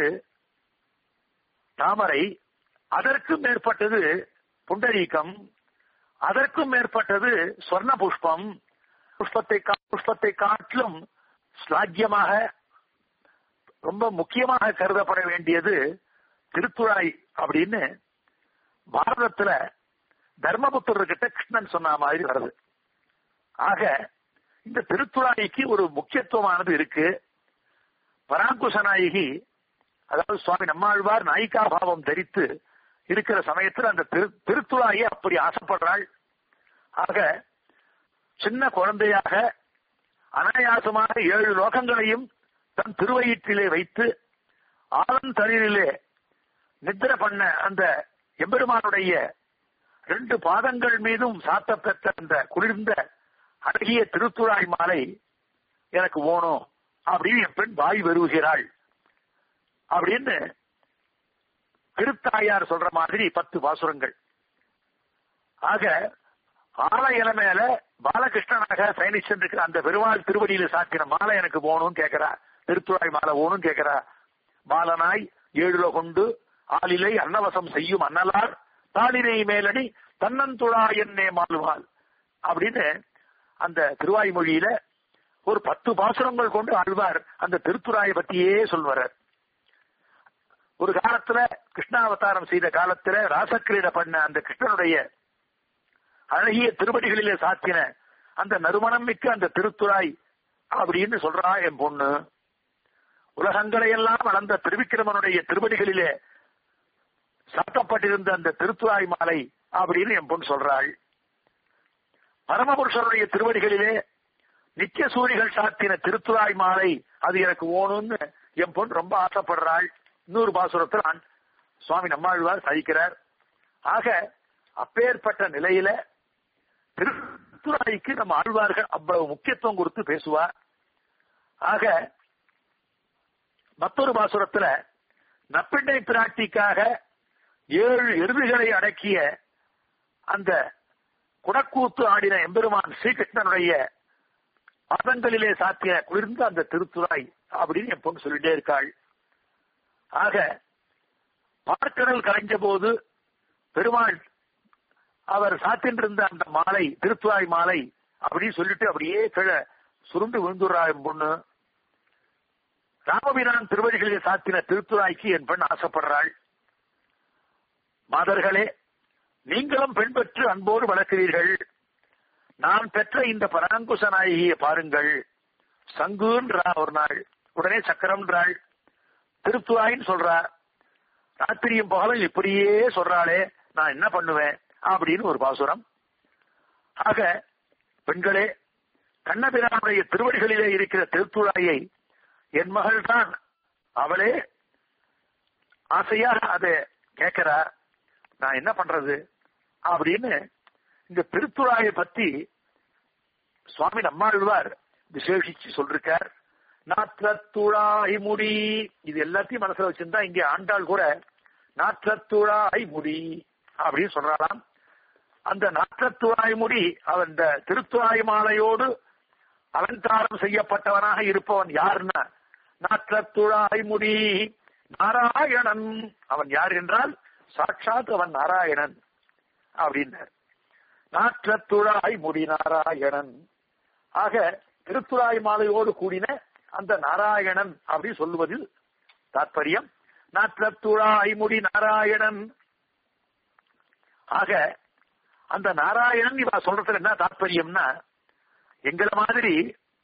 தாமரை அதற்கும் மேற்பட்டது புண்டரீகம் அதற்கும் மேற்பட்டது சொர்ண புஷ்பம் புஷ்பத்தை கா- புஷ்பத்தை காட்டிலும் ஸ்லாக்கியமாக ரொம்ப முக்கியமாக கருதப்பட வேண்டியது திருத்துழாய் அப்படின்னு பாரதத்துல தர்மபுத்திரர்கிட்ட கிருஷ்ணன் சொன்ன மாதிரி வருது ஆக இந்த திருத்துழாய்க்கு ஒரு முக்கியத்துவமானது இருக்கு பராங்குச நாயகி அதாவது சுவாமி நம்மாழ்வார் நாயிகா பாவம் தரித்து இருக்கிற சமயத்தில் அந்த திரு திருத்துழாயை அப்படி ஆசைப்படுறாள் ஆக சின்ன குழந்தையாக அனாயாசமாக ஏழு லோகங்களையும் தன் திருவயிற்றிலே வைத்து ஆழம் தளிரிலே நித்திர பண்ண அந்த எம்பெருமானுடைய ரெண்டு பாதங்கள் மீதும் சாத்தப்பெற்ற அந்த குளிர்ந்த அழகிய திருத்துழாய் மாலை எனக்கு ஓணும் அப்படின்னு என் பெண் வாய் வருகிறாள் அப்படின்னு திருத்தாயார் சொல்ற மாதிரி பத்து பாசுரங்கள் ஆக ஆல இலை மேல பாலகிருஷ்ணனாக பயணிச்சிருக்கிற அந்த பெருமாள் திருவடியில சாத்தின மாலை எனக்கு போகணும்னு கேட்கிறா திருத்துழாய் மாலை ஓணும் கேட்கிறா பாலனாய் ஏழுல கொண்டு ஆளிலை அன்னவசம் செய்யும் அன்னலார் தாளினை மேலடி தன்னந்துழா என்னே மாலுவாள் அப்படின்னு அந்த திருவாய்மொழியில ஒரு பத்து பாசுரங்கள் கொண்டு ஆழ்வார் அந்த திருத்துறாயை பத்தியே சொல்வார் ஒரு காலத்துல கிருஷ்ணாவதாரம் செய்த காலத்துல ராசக்கிரீட பண்ண அந்த கிருஷ்ணனுடைய அழகிய திருவடிகளிலே சாத்தின அந்த நறுமணம் மிக்க அந்த திருத்துறாய் அப்படின்னு சொல்றா என் பொண்ணு உலகங்களை எல்லாம் வளர்ந்த திருவிக்கிரமனுடைய திருவடிகளிலே சாத்தப்பட்டிருந்த அந்த திருத்துறாய் மாலை அப்படின்னு என் பொண்ணு சொல்றாள் பரமபுருஷருடைய திருவடிகளிலே நித்திய சூரிகள் சாத்தின திருத்துறாய் மாலை அது எனக்கு ஓணும்னு என் பொண்ணு ரொம்ப ஆசைப்படுறாள் இன்னொரு பாசுரத்தில் சுவாமி நம்மாழ்வார் சாதிக்கிறார் ஆக அப்பேற்பட்ட நிலையில திருத்துறாய்க்கு நம்ம ஆழ்வார்கள் அவ்வளவு முக்கியத்துவம் கொடுத்து பேசுவார் ஆக மற்றொரு பாசுரத்துல நப்பிண்ணை பிராட்டிக்காக ஏழு எருதுகளை அடக்கிய அந்த குடக்கூத்து ஆடின எம்பெருமான் ஸ்ரீகிருஷ்ணனுடைய பாதங்களிலே சாத்திய குளிர்ந்த அந்த திருத்துறாய் அப்படின்னு என் பொண்ணு சொல்லிட்டே இருக்காள் ஆக பார்க்கடல் கலைஞ்ச போது பெருமாள் அவர் சாத்தின்றிருந்த அந்த மாலை திருத்துவாய் மாலை அப்படின்னு சொல்லிட்டு அப்படியே கீழே சுருண்டு விழுந்துடுறா என் பொண்ணு ராமபிரான் திருவடிகளில் சாத்தின திருத்துவாய்க்கு என் பெண் ஆசைப்படுறாள் மாதர்களே நீங்களும் பெண் பெற்று அன்போடு வளர்க்கிறீர்கள் நான் பெற்ற இந்த பராங்குச நாயகியை பாருங்கள் சங்குன்றா ஒரு நாள் உடனே சக்கரம்ன்றாள் திருத்துவாயின்னு சொல்றா ராத்திரியும் பகலும் இப்படியே சொல்றாளே நான் என்ன பண்ணுவேன் அப்படின்னு ஒரு பாசுரம் ஆக பெண்களே கண்ணபிரானுடைய திருவடிகளிலே இருக்கிற திருத்துழாயை என் மகள் தான் அவளே ஆசையாக அதை கேட்கிறா நான் என்ன பண்றது அப்படின்னு இந்த திருத்துழாயை பத்தி சுவாமி நம்மாழ்வார் விசேஷிச்சு சொல்லிருக்கார் நாற்றத்துழாய் முடி இது எல்லாத்தையும் மனசுல வச்சிருந்தா இங்க ஆண்டாள் கூட நாற்றத்துழாய் முடி அப்படின்னு சொல்றாராம் அந்த நாற்றத்துழாய் முடி அவன் இந்த திருத்துழாய் மாலையோடு அலங்காரம் செய்யப்பட்டவனாக இருப்பவன் யாருன்னா நாற்றத்துழாய் முடி நாராயணன் அவன் யார் என்றால் சாட்சாத் அவன் நாராயணன் அப்படின்னார் நாற்றத்துழாய் முடி நாராயணன் ஆக திருத்துழாய் மாலையோடு கூடின அந்த நாராயணன் அப்படி சொல்லுவதில் தாற்பயம் நாற்றத்துழாய் முடி நாராயணன் ஆக அந்த நாராயணன் இவ சொல்றதுல என்ன தாற்பயம்னா எங்களை மாதிரி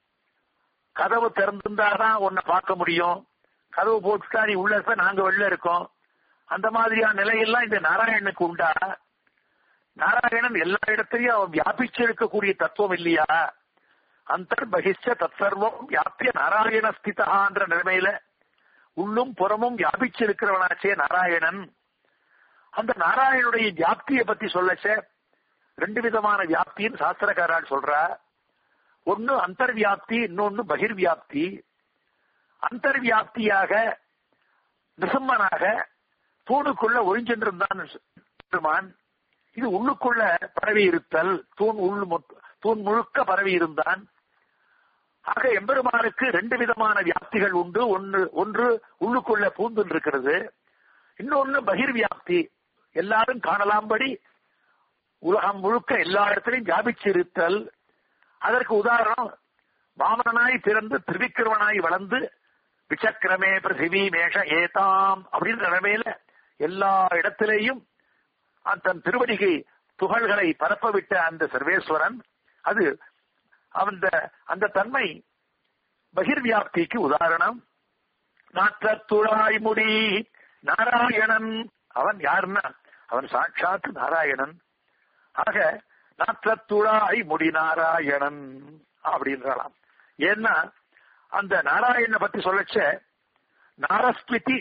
கதவு திறந்திருந்தாதான் உன்னை பார்க்க முடியும் கதவு போட்டுட்டா நீ உள்ள இருப்ப நாங்க வெளில இருக்கோம் அந்த மாதிரியான நிலையெல்லாம் இந்த நாராயணனுக்கு உண்டா நாராயணன் எல்லா இடத்திலையும் அவன் வியாபிச்சு இருக்கக்கூடிய தத்துவம் இல்லையா அந்தர் பகிஷ்ட தற்சர்வம் வியாபிய நாராயண ஸ்திதான்ற நிலைமையில உள்ளும் புறமும் வியாபிச்சு இருக்கிறவனாச்சே நாராயணன் அந்த நாராயணுடைய வியாப்தியை பத்தி சொல்லச்ச ரெண்டு விதமான வியாப்தின்னு சாஸ்திரக்காரால் சொல்றா ஒன்னு அந்தர்வியாப்தி இன்னொன்னு பகிர்வியாப்தி அந்தர்வியாப்தியாக நிசம்மனாக தூணுக்குள்ள ஒழிஞ்சென்றிருந்தான் பெருமான் இது உள்ளுக்குள்ள பரவி இருத்தல் தூண் உள் தூண் முழுக்க பரவி இருந்தான் ஆக எம்பெருமானுக்கு ரெண்டு விதமான வியாப்திகள் உண்டு ஒன்று ஒன்று உள்ளுக்குள்ள பூந்து இருக்கிறது இன்னொன்னு பகிர்வியாப்தி எல்லாரும் காணலாம்படி உலகம் முழுக்க எல்லா இடத்திலையும் வியாபிச்சிருத்தல் அதற்கு உதாரணம் வாமனாய் பிறந்து திரிவிக்கிரமனாய் வளர்ந்து விசக்கிரமே பிருத்திவி மேஷ ஏதாம் அப்படின்ற நிலைமையில எல்லா இடத்திலேயும் தன் திருவடிகை துகள்களை பரப்பவிட்ட அந்த சர்வேஸ்வரன் அது அந்த அந்த தன்மை பகிர்வியாப்திக்கு உதாரணம் நாற்றத்துழாய் முடி நாராயணன் அவன் யாருன்னா அவன் சாட்சாத் நாராயணன் ஆக நாற்றத்துழாய் முடி நாராயணன் அப்படின்றாலாம் ஏன்னா அந்த நாராயணனை பத்தி சொல்லச்ச நாரஸ்மிதி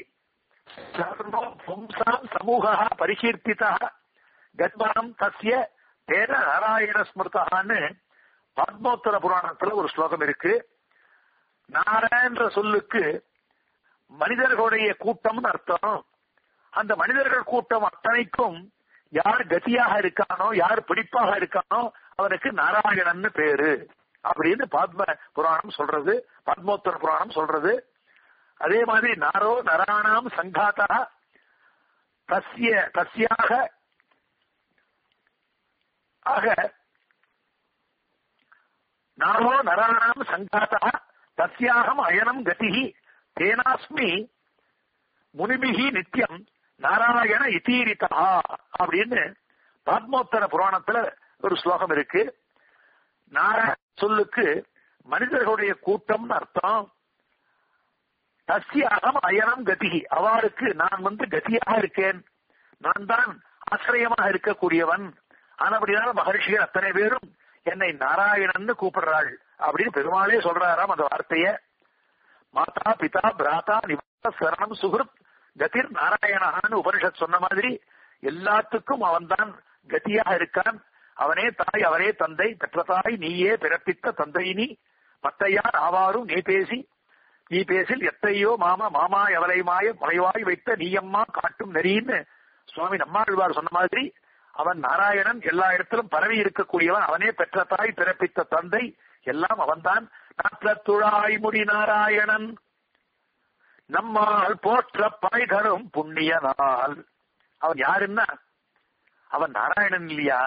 பும்சாம் சமூக பரிகீர்த்திதா கத்மானம் தஸ்ய தேன நாராயண ஸ்மிருதான்னு பத்மோத்தர புராணத்துல ஒரு ஸ்லோகம் இருக்கு நாராயன்ற சொல்லுக்கு மனிதர்களுடைய கூட்டம்னு அர்த்தம் அந்த மனிதர்கள் கூட்டம் அத்தனைக்கும் யார் கதியாக இருக்கானோ யார் பிடிப்பாக இருக்கானோ அவனுக்கு நாராயணன் பேரு அப்படின்னு பத்ம புராணம் சொல்றது பத்மோத்தர புராணம் சொல்றது அதே மாதிரி நாரோ நராணாம் சங்காத்தா தஸ்ய தஸ்யாக ஆக நாரோ நராணாம் சங்காத்தா தஸ்யாகம் அயனம் கதி தேனாஸ்மி முனிபிகி நித்தியம் நாராயண இத்தீரிதா அப்படின்னு பத்மோத்தர புராணத்துல ஒரு ஸ்லோகம் இருக்கு நாராயண சொல்லுக்கு மனிதர்களுடைய கூட்டம்னு அர்த்தம் தஸ்யாகம் அயனம் கதிகி அவருக்கு நான் வந்து கதியாக இருக்கேன் நான் தான் ஆசிரியமாக இருக்கக்கூடியவன் ஆனபடினால மகர்ஷிகள் அத்தனை பேரும் என்னை நாராயணன்னு கூப்பிடுறாள் அப்படின்னு பெருமாளே சொல்றாராம் அந்த வார்த்தைய மாதா பிதா பிராதா நிவாச சரணம் சுகிருத் கதிர் நாராயணகான்னு உபனிஷத் சொன்ன மாதிரி எல்லாத்துக்கும் அவன்தான் கதியாக இருக்கான் அவனே தாய் அவரே தந்தை பெற்ற தாய் நீயே பிறப்பித்த தந்தை நீ மத்தையார் ஆவாரும் நீ பேசி நீ பேசில் எத்தையோ மாமா மாமா எவலை மாய மலைவாய் வைத்த நீயம்மா காட்டும் நெறின்னு சுவாமி நம்மாழ்வார் சொன்ன மாதிரி அவன் நாராயணன் எல்லா இடத்திலும் பரவி இருக்கக்கூடியவன் அவனே பெற்ற தாய் பிறப்பித்த தந்தை எல்லாம் அவன்தான் நாற்றத்துழாய் முடி நாராயணன் நம்மால் போற்ற பாய் தரும் புண்ணியனால் அவன் யாருன்னா அவன் நாராயணன் இல்லையா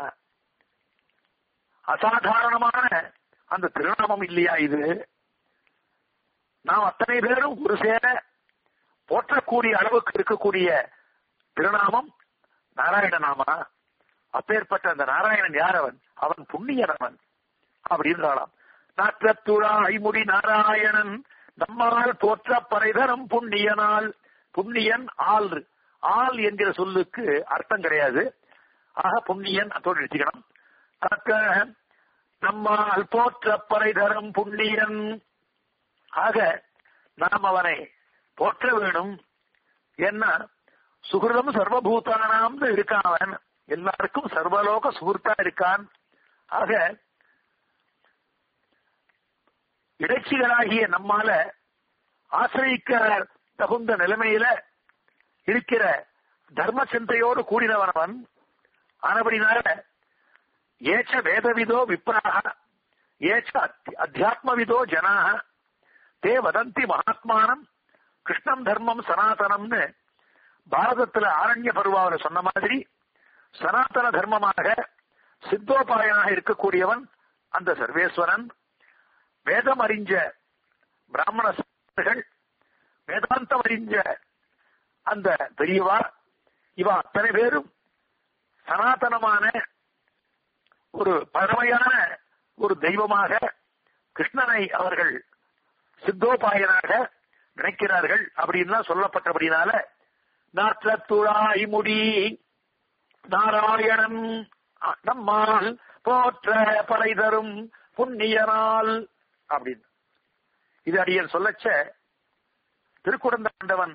அசாதாரணமான அந்த திருநாமம் இல்லையா இது நாம் அத்தனை பேரும் ஒரு சேர போற்றக்கூடிய அளவுக்கு இருக்கக்கூடிய திருநாமம் நாராயண நாமா அப்பேற்பட்ட அந்த நாராயணன் யார் அவன் அவன் புண்ணியன் அவன் அப்படின்றாளாம் நாற்றத்துழா ஐமுடி நாராயணன் நம்மால் போற்ற பறைதரும் புண்ணியனால் புண்ணியன் ஆள் ஆள் என்கிற சொல்லுக்கு அர்த்தம் கிடையாது ஆக புண்ணியன் அதோடு நிறுத்திக்கணும் தக்க நம்மால் போற்ற பறைதரும் புண்ணியன் ஆக நாம் அவனை போற்ற வேணும் என்ன சுகிருதம் சர்வபூதானாம்னு இருக்கான் அவன் எல்லாருக்கும் சர்வலோக சுகிருத்தா இருக்கான் ஆக இடைச்சிகளாகிய நம்மால ஆசிரியிக்க தகுந்த நிலைமையில இருக்கிற தர்ம சிந்தையோடு கூடினவன் அவன் ஆனபடினால ஏச்ச வேதவிதோ விப்ராக ஏச்ச அத்தியாத்மவிதோ ஜனாக தே வதந்தி மகாத்மானம் கிருஷ்ணம் தர்மம் சனாதனம்னு பாரதத்துல ஆரண்ய பருவாவில சொன்ன மாதிரி சனாதன தர்மமாக சித்தோபாயனாக இருக்கக்கூடியவன் அந்த சர்வேஸ்வரன் வேதம் அறிஞ்ச பிராமணர்கள் வேதாந்தம் அறிஞ்ச அந்த பெரியவா இவ அத்தனை பேரும் சனாதனமான ஒரு பழமையான ஒரு தெய்வமாக கிருஷ்ணனை அவர்கள் சித்தோபாயனாக நினைக்கிறார்கள் அப்படின்லாம் சொல்லப்பட்டபடினால நாற்றத்துழாய் முடி நாராயணன் நம்மால் போற்ற படை தரும் புண்ணியனால் அப்படின்னு இது அடியன் சொல்லச்ச திருக்குடந்தாண்டவன்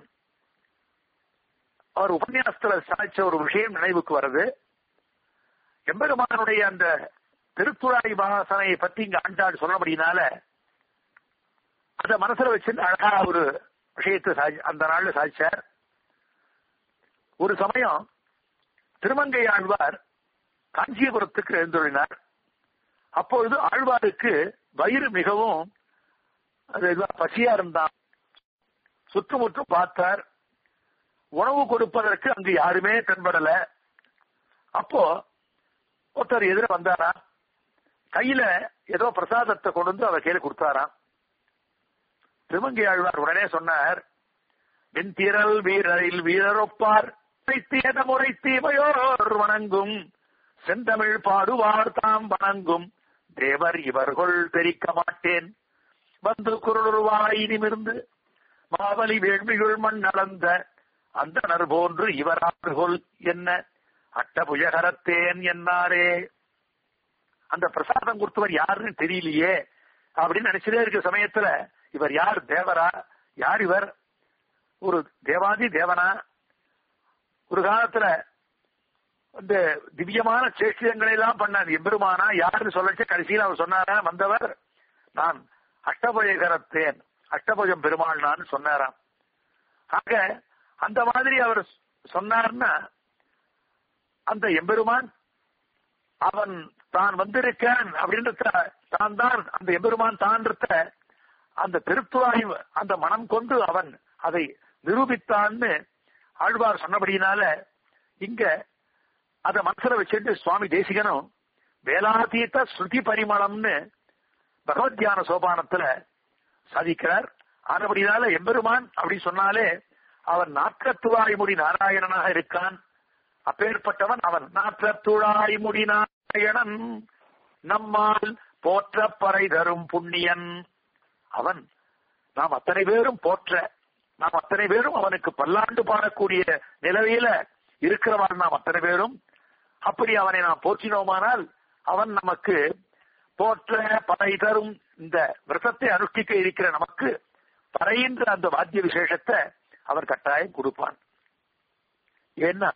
அவர் உபன்யாசத்துல சாதிச்ச ஒரு விஷயம் நினைவுக்கு வருது எம்பெருமானுடைய அந்த திருத்துழாய் வாசனையை பத்தி இங்க ஆண்டாள் சொன்னபடினால அத மனசுல வச்சு அழகா ஒரு விஷயத்தை சாதி அந்த நாள்ல சாதிச்சார் ஒரு சமயம் திருமங்கை ஆழ்வார் காஞ்சிபுரத்துக்கு எழுந்துள்ளினார் அப்பொழுது ஆழ்வாருக்கு வயிறு மிகவும் அது பசியா இருந்தான் சுற்றுமுற்றும் பார்த்தார் உணவு கொடுப்பதற்கு அங்கு யாருமே தென்படல அப்போ ஒருத்தர் எதிர வந்தாரா கையில ஏதோ பிரசாதத்தை கொண்டு வந்து அவர் கையில கொடுத்தாராம் திருமங்கை ஆழ்வார் உடனே சொன்னார் வெண்திரல் வீரரில் வீரரொப்பார் தேத முறை தீமையோர் வணங்கும் செந்தமிழ் பாடுவார் தாம் வணங்கும் தேவர் இவர்கள் தெரிக்க மாட்டேன் வந்து குரலுருவாய் நிமிர்ந்து மாவலி வேள்விகள் மண் அளந்த அந்தனர் போன்று இவராறுகொள் என்ன அட்டபுயகரத்தேன் என்னாரே அந்த பிரசாதம் கொடுத்தவர் யாருன்னு தெரியலையே அப்படின்னு நினைச்சதே இருக்க சமயத்துல இவர் யார் தேவரா யார் இவர் ஒரு தேவாதி தேவனா ஒரு காலத்துல இந்த திவ்யமான சேஷ்டிதங்களை எல்லாம் பண்ணார் எம்பெருமானா யாருன்னு சொல்லச்ச கடைசியில் அவர் சொன்னாரா வந்தவர் நான் அஷ்டபுயகரத்தேன் அஷ்டபுஜம் பெருமாள் நான் சொன்னாராம் ஆக அந்த மாதிரி அவர் சொன்னார்னா அந்த எம்பெருமான் அவன் தான் வந்திருக்கான் அப்படின்றத தான் தான் அந்த எம்பெருமான் தான்றத அந்த திருத்துவாய் அந்த மனம் கொண்டு அவன் அதை நிரூபித்தான்னு ஆழ்வார் சொன்னபடியினால இங்க அத மனசுல வச்சுட்டு சுவாமி தேசிகனும் வேலாதீத ஸ்ருதி பரிமளம்னு பகவத்யான சோபானத்துல சாதிக்கிறார் ஆனபடினால எம்பெருமான் அப்படி சொன்னாலே அவன் நாற்றத்துவாய்முடி நாராயணனாக இருக்கான் அப்பேற்பட்டவன் அவன் நாற்றத்துழாய்முடி நாராயணன் நம்மால் போற்ற பறை தரும் புண்ணியன் அவன் நாம் அத்தனை பேரும் போற்ற நாம் அத்தனை பேரும் அவனுக்கு பல்லாண்டு பாடக்கூடிய நிலவையில இருக்கிறவன் நாம் அத்தனை பேரும் அப்படி அவனை நாம் போற்றினோமானால் அவன் நமக்கு போற்ற பறை தரும் இந்த விரதத்தை அனுஷ்டிக்க இருக்கிற நமக்கு பறையின்ற அந்த வாத்திய விசேஷத்தை அவர் கட்டாயம் கொடுப்பான் ஏன்னா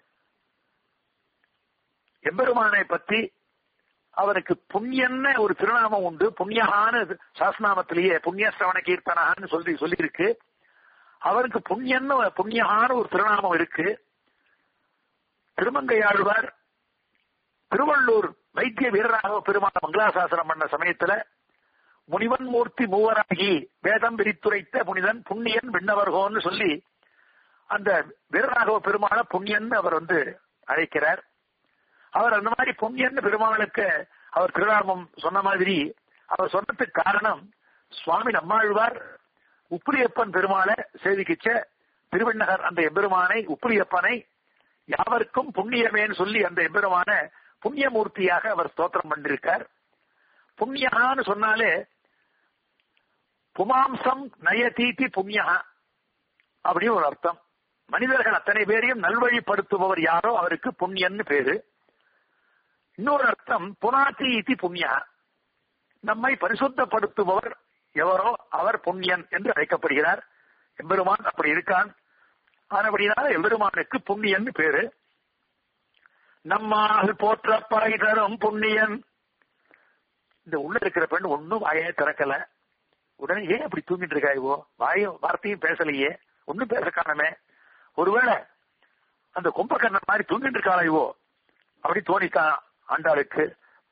எம்பெருமானை பத்தி அவருக்கு புண்ணியன்னு ஒரு திருநாமம் உண்டு புண்ணியகான சாஸ்நாமத்திலேயே புண்ணிய சிரவண கீர்த்தனான்னு சொல்லி சொல்லியிருக்கு அவருக்கு புண்ணியன்னு புண்ணியகான ஒரு திருநாமம் இருக்கு திருமங்கையாழ்வார் திருவள்ளூர் வைத்திய வீரராக பெருமான மங்களாசாசனம் பண்ண சமயத்துல முனிவன் மூர்த்தி மூவராகி வேதம் விரித்துரைத்த புனிதன் புண்ணியன் விண்ணவர்கோன்னு சொல்லி அந்த வீரராகவ பெருமான புண்ணியன் அவர் வந்து அழைக்கிறார் அவர் அந்த மாதிரி புண்ணியன் பெருமாளுக்கு அவர் திருநாமம் சொன்ன மாதிரி அவர் சொன்னதுக்கு காரணம் சுவாமி நம்மாழ்வார் உப்புலியப்பன் பெருமாளை சேவிக்கிச்ச திருவண்ணகர் அந்த எம்பெருமானை உப்புலியப்பனை யாவருக்கும் புண்ணியமேன்னு சொல்லி அந்த எம்பெருமான புண்ணியமூர்த்தியாக அவர் ஸ்தோத்திரம் பண்ணிருக்கார் புண்ணியகான்னு சொன்னாலே புமாம்சம் நயதீதி புண்ணியா அப்படின்னு ஒரு அர்த்தம் மனிதர்கள் அத்தனை பேரையும் நல்வழிப்படுத்துபவர் யாரோ அவருக்கு புண்ணியன்னு பேரு இன்னொரு அர்த்தம் புனாத்தி இதி புண்ணியா நம்மை பரிசுத்தப்படுத்துபவர் எவரோ அவர் புண்ணியன் என்று அழைக்கப்படுகிறார் எம்பெருமான் அப்படி இருக்கான் ஆனபடினால எம்பெருமானுக்கு புண்ணியன் பேரு நம்மால் போற்ற பறை தரும் புண்ணியன் இந்த உள்ள இருக்கிற பெண் ஒன்னும் வாயே திறக்கல உடனே ஏன் அப்படி தூங்கிட்டு இருக்காயோ வாயும் வார்த்தையும் பேசலையே ஒன்னும் பேச காணமே ஒருவேளை அந்த கும்பகர்ணன் மாதிரி தூங்கிட்டு இருக்காளையோ அப்படி தோணித்தான் ஆண்டாளுக்கு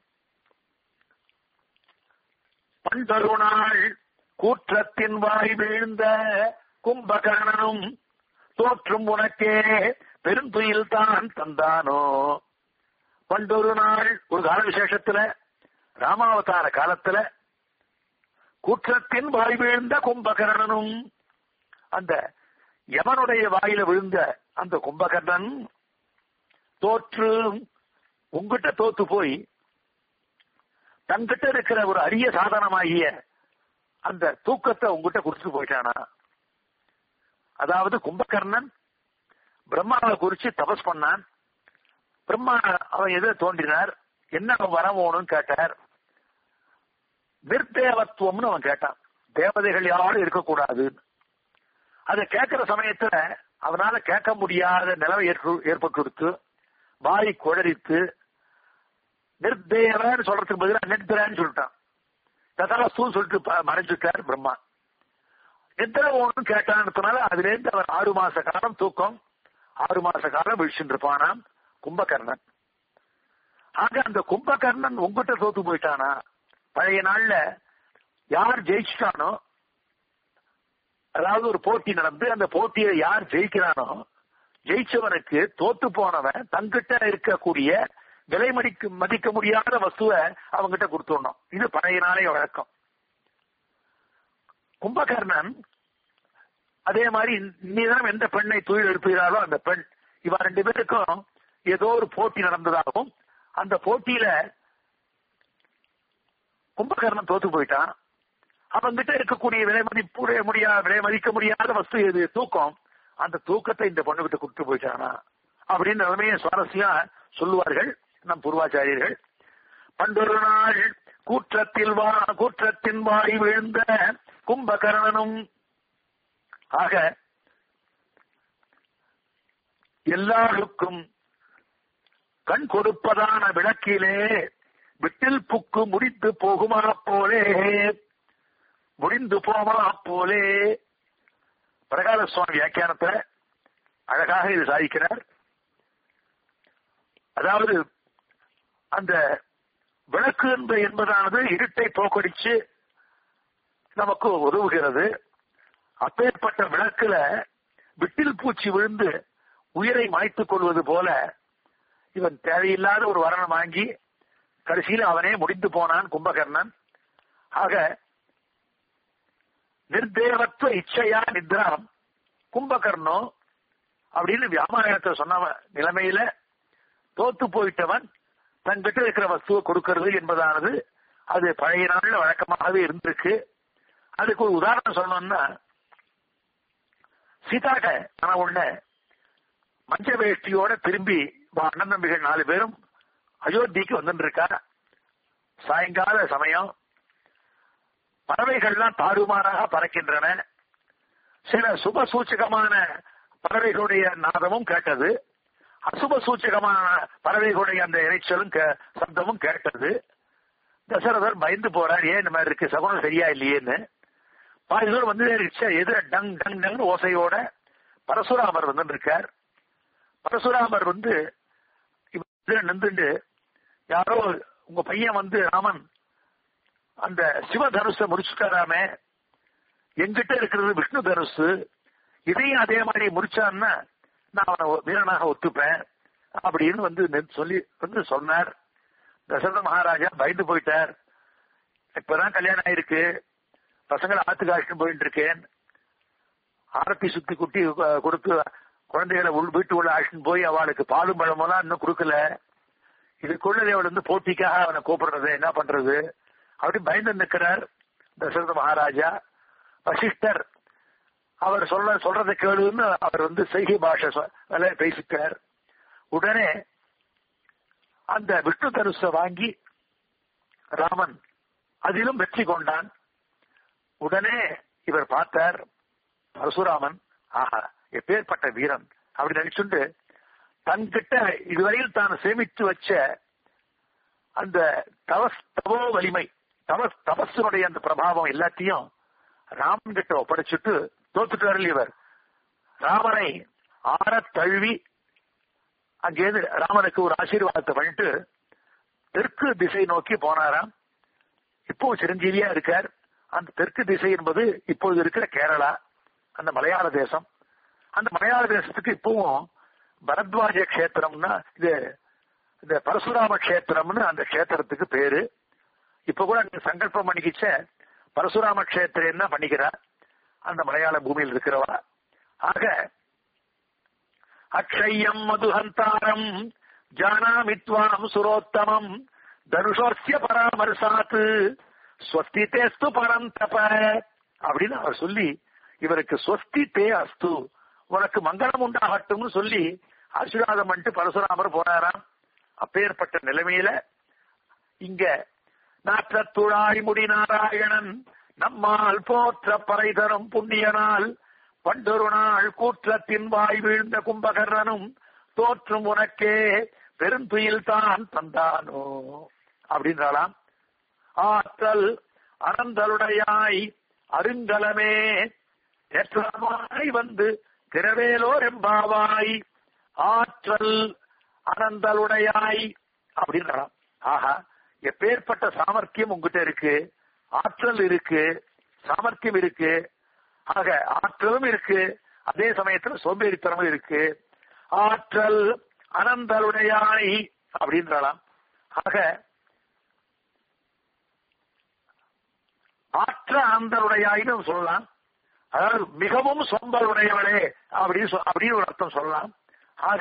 பண்டருநாள் கூற்றத்தின் வாய் வீழ்ந்த கும்பகர்ணனும் தோற்றும் உனக்கே பெருந்துயில் தான் தந்தானோ பண்டொரு நாள் ஒரு கால விசேஷத்துல ராமாவதார காலத்துல குற்றத்தின் வாய் வீழ்ந்த கும்பகர்ணனும் அந்த யமனுடைய வாயில விழுந்த அந்த கும்பகர்ணன் தோற்று உங்ககிட்ட தோத்து போய் தங்கிட்ட இருக்கிற ஒரு அரிய சாதனமாகிய அந்த தூக்கத்தை உங்ககிட்ட கொடுத்துட்டு போயிட்டானா அதாவது கும்பகர்ணன் பிரம்மாவை குறிச்சு தபஸ் பண்ணான் பிரம்மா அவன் எதை தோன்றினார் என்ன அவன் வரம் வேணும்னு கேட்டார் நிர்தேவத்துவம்னு அவன் கேட்டான் தேவதைகள் யாரும் இருக்கக்கூடாது அதை கேட்கிற சமயத்துல அவனால கேட்க முடியாத நிலவை ஏற்பட்டு கொடுத்து வாய் குழறித்து நிர்தேவன்னு சொல்றதுக்கு பதிலாக நிர்தரான்னு சொல்லிட்டான் ததாஸ்தூன்னு சொல்லிட்டு மறைஞ்சுட்டார் பிரம்மா நித்திர ஒன்று கேட்டான்றதுனால அதுல இருந்து அவர் ஆறு மாச காலம் தூக்கம் ஆறு மாச காலம் விழிச்சுட்டு இருப்பானாம் கும்பகர்ணன் ஆக அந்த கும்பகர்ணன் உங்ககிட்ட தோத்து போயிட்டானா பழைய நாள்ல யார் ஜெயிச்சிட்டானோ அதாவது ஒரு போட்டி நடந்து அந்த போட்டியை யார் ஜெயிக்கிறானோ ஜெயிச்சவனுக்கு தோத்து போனவன் தங்கிட்ட இருக்கக்கூடிய விலை மதிக்க மதிக்க முடியாத வஸ்துவை அவங்கிட்ட கொடுத்துடணும் இது பழைய நாளைய வழக்கம் கும்பகர்ணன் அதே மாதிரி இன்னிதனம் எந்த பெண்ணை தொழில் எழுப்புகிறாரோ அந்த பெண் இவ ரெண்டு பேருக்கும் ஏதோ ஒரு போட்டி நடந்ததாகவும் அந்த போட்டியில கும்பகர்ணன் தோத்து போயிட்டான் அவங்கிட்ட இருக்கக்கூடிய விலை மதிப்பு முடியாத விலை மதிக்க முடியாத வஸ்து எது தூக்கம் அந்த தூக்கத்தை இந்த பொண்ணுகிட்ட கொடுத்து போயிட்டானா அப்படின்னு நிலைமையை சுவாரஸ்யம் சொல்லுவார்கள் நம் பூர்வாச்சாரியர்கள் பண்டொரு நாள் கூற்றத்தில் வா கூற்றத்தின் வாய் விழுந்த கும்பகர்ணனும் ஆக எல்லாருக்கும் கண் கொடுப்பதான விளக்கிலே விட்டில் புக்கு முடித்து போகுமா போலே முடிந்து போமா போலே பிரகால சுவாமி வியாக்கியானத்துல அழகாக இது சாதிக்கிறார் அதாவது அந்த விளக்கு என்பதானது இருட்டை போக்கடிச்சு நமக்கு உதவுகிறது அப்பேற்பட்ட விளக்குல விட்டில் பூச்சி விழுந்து உயிரை மாய்த்துக் கொள்வது போல இவன் தேவையில்லாத ஒரு வரணம் வாங்கி கடைசியில் அவனே முடிந்து போனான் கும்பகர்ணன் ஆக நிர்தேவத்துவ இச்சையா நித்ராம் கும்பகர்ணம் அப்படின்னு வியாபாரத்தை சொன்ன நிலைமையில தோத்து போயிட்டவன் தன்கிட்ட இருக்கிற வஸ்துவை கொடுக்கிறது என்பதானது அது பழைய நாள்ல வழக்கமாகவே இருந்திருக்கு அதுக்கு ஒரு உதாரணம் சொல்லணும்னா சீதாக்க ஆன உடனே மஞ்ச வேஷ்டியோட திரும்பி அண்ணன் தம்பிகள் நாலு பேரும் அயோத்திக்கு வந்துட்டு இருக்கா சாயங்கால சமயம் பறவைகள்லாம் தாறுமாறாக பறக்கின்றன சில சுப சூச்சகமான பறவைகளுடைய நாதமும் கேட்டது அசுப சூச்சகமான பறவைகளுடைய அந்த இறைச்சலும் சப்தமும் கேட்டது தசரதர் பயந்து போறார் ஏன் இந்த மாதிரி இருக்கு சகுனம் சரியா இல்லையேன்னு பாதி தூரம் வந்து எதிர டங் டங் டங் ஓசையோட பரசுராமர் வந்து இருக்கார் பரசுராமர் வந்து எதிர நின்றுண்டு யாரோ உங்க பையன் வந்து ராமன் அந்த சிவ தனுஷ முடிச்சுட்டாராமே எங்கிட்ட இருக்கிறது விஷ்ணு தனுசு இதையும் அதே மாதிரி முடிச்சான்னா நான் அவனை வீரனாக ஒத்துப்பேன் அப்படின்னு வந்து சொல்லி வந்து சொன்னார் தசரத மகாராஜா பயந்து போயிட்டார் இப்பதான் கல்யாணம் ஆயிருக்கு பசங்களை ஆத்துக்கு அழைச்சிட்டு போயிட்டு இருக்கேன் ஆரத்தி சுத்தி குட்டி கொடுத்து குழந்தைகளை உள் வீட்டு உள்ள அழைச்சிட்டு போய் அவளுக்கு பாலும் பழமெல்லாம் இன்னும் கொடுக்கல இதுக்குள்ளதே அவள் வந்து போட்டிக்காக அவனை கூப்பிடுறது என்ன பண்றது அப்படி பயந்து நிற்கிறார் தசரத மகாராஜா வசிஷ்டர் அவர் சொல்ல சொல்றதை கேளுன்னு அவர் வந்து செய்கை பாஷை பேசிட்டார் உடனே அந்த விஷ்ணு தனுஷ வாங்கி ராமன் அதிலும் வெற்றி கொண்டான் உடனே இவர் பார்த்தார் பரசுராமன் ஆஹா எப்பேற்பட்ட வீரன் அப்படி நினைச்சுண்டு தன்கிட்ட இதுவரையில் தான் சேமித்து வச்ச அந்த தவஸ் தவோ வலிமை தவஸ் தபஸுடைய அந்த பிரபாவம் எல்லாத்தையும் ராமன் கிட்ட ஒப்படைச்சிட்டு தோத்துட்டாரு இவர் ராமனை ஆற தழுவி அங்கேருந்து ராமனுக்கு ஒரு ஆசீர்வாதத்தை பண்ணிட்டு தெற்கு திசை நோக்கி போனாராம் இப்போ சிரஞ்சீவியா இருக்கார் அந்த தெற்கு திசை என்பது இப்பொழுது இருக்கிற கேரளா அந்த மலையாள தேசம் அந்த மலையாள தேசத்துக்கு இப்பவும் பரத்வாஜ கஷேத்திரம்னா இது இந்த பரசுராம கஷேத்திரம்னு அந்த கஷேத்திரத்துக்கு பேரு இப்ப கூட நீங்க சங்கல்பம் பண்ணிக்கிச்ச பரசுராம கஷேத்திரம் என்ன பண்ணிக்கிறா அந்த மலையாள பூமியில் இருக்கிறவா ஆக அக்ஷயம் மதுஹந்தாரம் ஜானாமித்வாம் சுரோத்தமம் தனுஷோஸ்ய பராமர்சாத்து ஸ்வஸ்தி தேஸ்து பரம் தப அப்படின்னு அவர் சொல்லி இவருக்கு ஸ்வஸ்தி தே அஸ்து உனக்கு மங்களம் உண்டாகட்டும்னு சொல்லி ஆசீர்வாதம் பண்ணிட்டு பரசுராமர் போனாராம் அப்பேற்பட்ட நிலைமையில இங்க நாற்றத்துழாய் முடி நாராயணன் நம்மால் போற்ற பறை தரும் புண்ணியனால் பண்டொரு நாள் கூற்றத்தின் வாய் வீழ்ந்த கும்பகர்ணனும் தோற்றும் உனக்கே பெருந்துயில் தான் தந்தானோ அப்படின்றாலாம் ஆற்றல் அனந்தலுடையாய் அருங்கலமே ஏற்றமாய் வந்து திரவேலோர் எம்பாவாய் ஆற்றல் அனந்தலுடையாய் அப்படின்றாம் ஆஹா எப்பேற்பட்ட சாமர்த்தியம் உங்ககிட்ட இருக்கு ஆற்றல் இருக்கு சாமர்த்தியம் இருக்கு ஆக ஆற்றலும் இருக்கு அதே சமயத்துல சோம்பேறித்தனமும் இருக்கு ஆற்றல் அனந்தலுடையாய் அப்படின்றாலாம் ஆக ஆற்ற அனந்தலுடையாய்னு சொல்லலாம் அதாவது மிகவும் சோம்பல் உடையவளே அப்படின்னு சொ- அப்படின்னு ஒரு அர்த்தம் சொல்லலாம் ஆக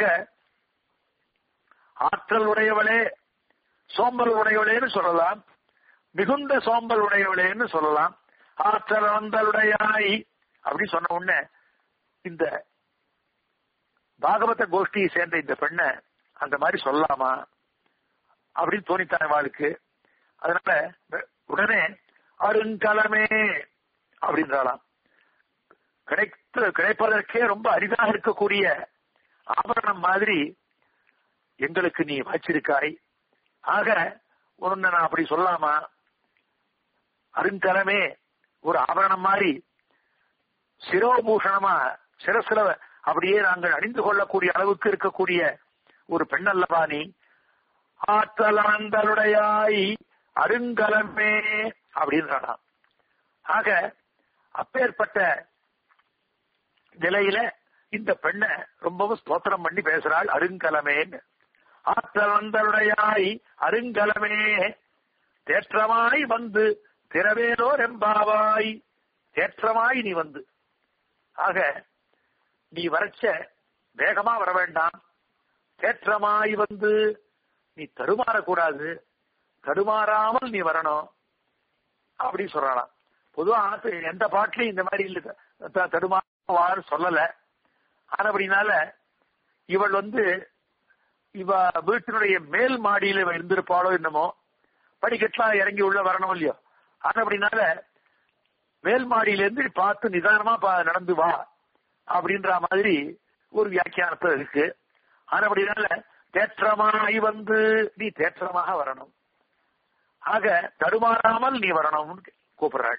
ஆற்றல் உடையவளே சோம்பல் உடையவளேன்னு சொல்லலாம் மிகுந்த சோம்பல் உடையவளேன்னு சொல்லலாம் ஆற்றல் அனந்தலுடையாய் அப்படின்னு சொன்ன உடனே இந்த பாகவத கோஷ்டியை சேர்ந்த இந்த பெண்ணை அந்த மாதிரி சொல்லலாமா அப்படின்னு தோணித்தான் வாழ்க்கு அதனால உடனே அருங்கலமே அப்படின்றாலாம் கிடைத்து கிடைப்பதற்கே ரொம்ப அரிதாக இருக்கக்கூடிய ஆபரணம் மாதிரி எங்களுக்கு நீ வச்சிருக்காய் ஆக உன்னை நான் அப்படி சொல்லலாமா அருங்கலமே ஒரு ஆபரணம் மாதிரி சிரோபூஷணமா சிரசுல அப்படியே நாங்கள் அணிந்து கொள்ளக்கூடிய அளவுக்கு இருக்கக்கூடிய ஒரு பெண் அல்லவா நீ ஆற்றலாந்தலுடையாய் அருங்கலமே அப்படின்றானாம் ஆக அப்பேற்பட்ட நிலையில இந்த பெண்ணை ரொம்பவும் ஸ்தோத்திரம் பண்ணி பேசுறாள் அருங்கலமேன்னு ஆற்றலந்தருடையாய் அருங்கலமே தேற்றமாய் வந்து திரவேலோ ரெம்பாவாய் தேற்றமாய் நீ வந்து ஆக நீ வரச்ச வேகமா வர வேண்டாம் தேற்றமாய் வந்து நீ தடுமாறக்கூடாது தடுமாறாமல் நீ வரணும் அப்படி சொல்லலாம் பொதுவா எந்த பாட்டிலையும் இந்த மாதிரி இல்ல தடுமாறு சொல்லல ஆனா அப்படினால இவள் வந்து இவ வீட்டினுடைய மேல் மாடியில இருந்திருப்பாளோ என்னமோ படிக்கட்டுலாம் இறங்கி உள்ள வரணும் இல்லையோ ஆனா அப்படினால மேல் மாடியில இருந்து பார்த்து நிதானமா நடந்து வா அப்படின்ற மாதிரி ஒரு வியாக்கியானத்தை இருக்கு ஆனா அப்படினால தேற்றமாய் வந்து நீ தேற்றமாக வரணும் ஆக தடுமாறாமல் நீ வரணும்னு கூப்பிடுறாள்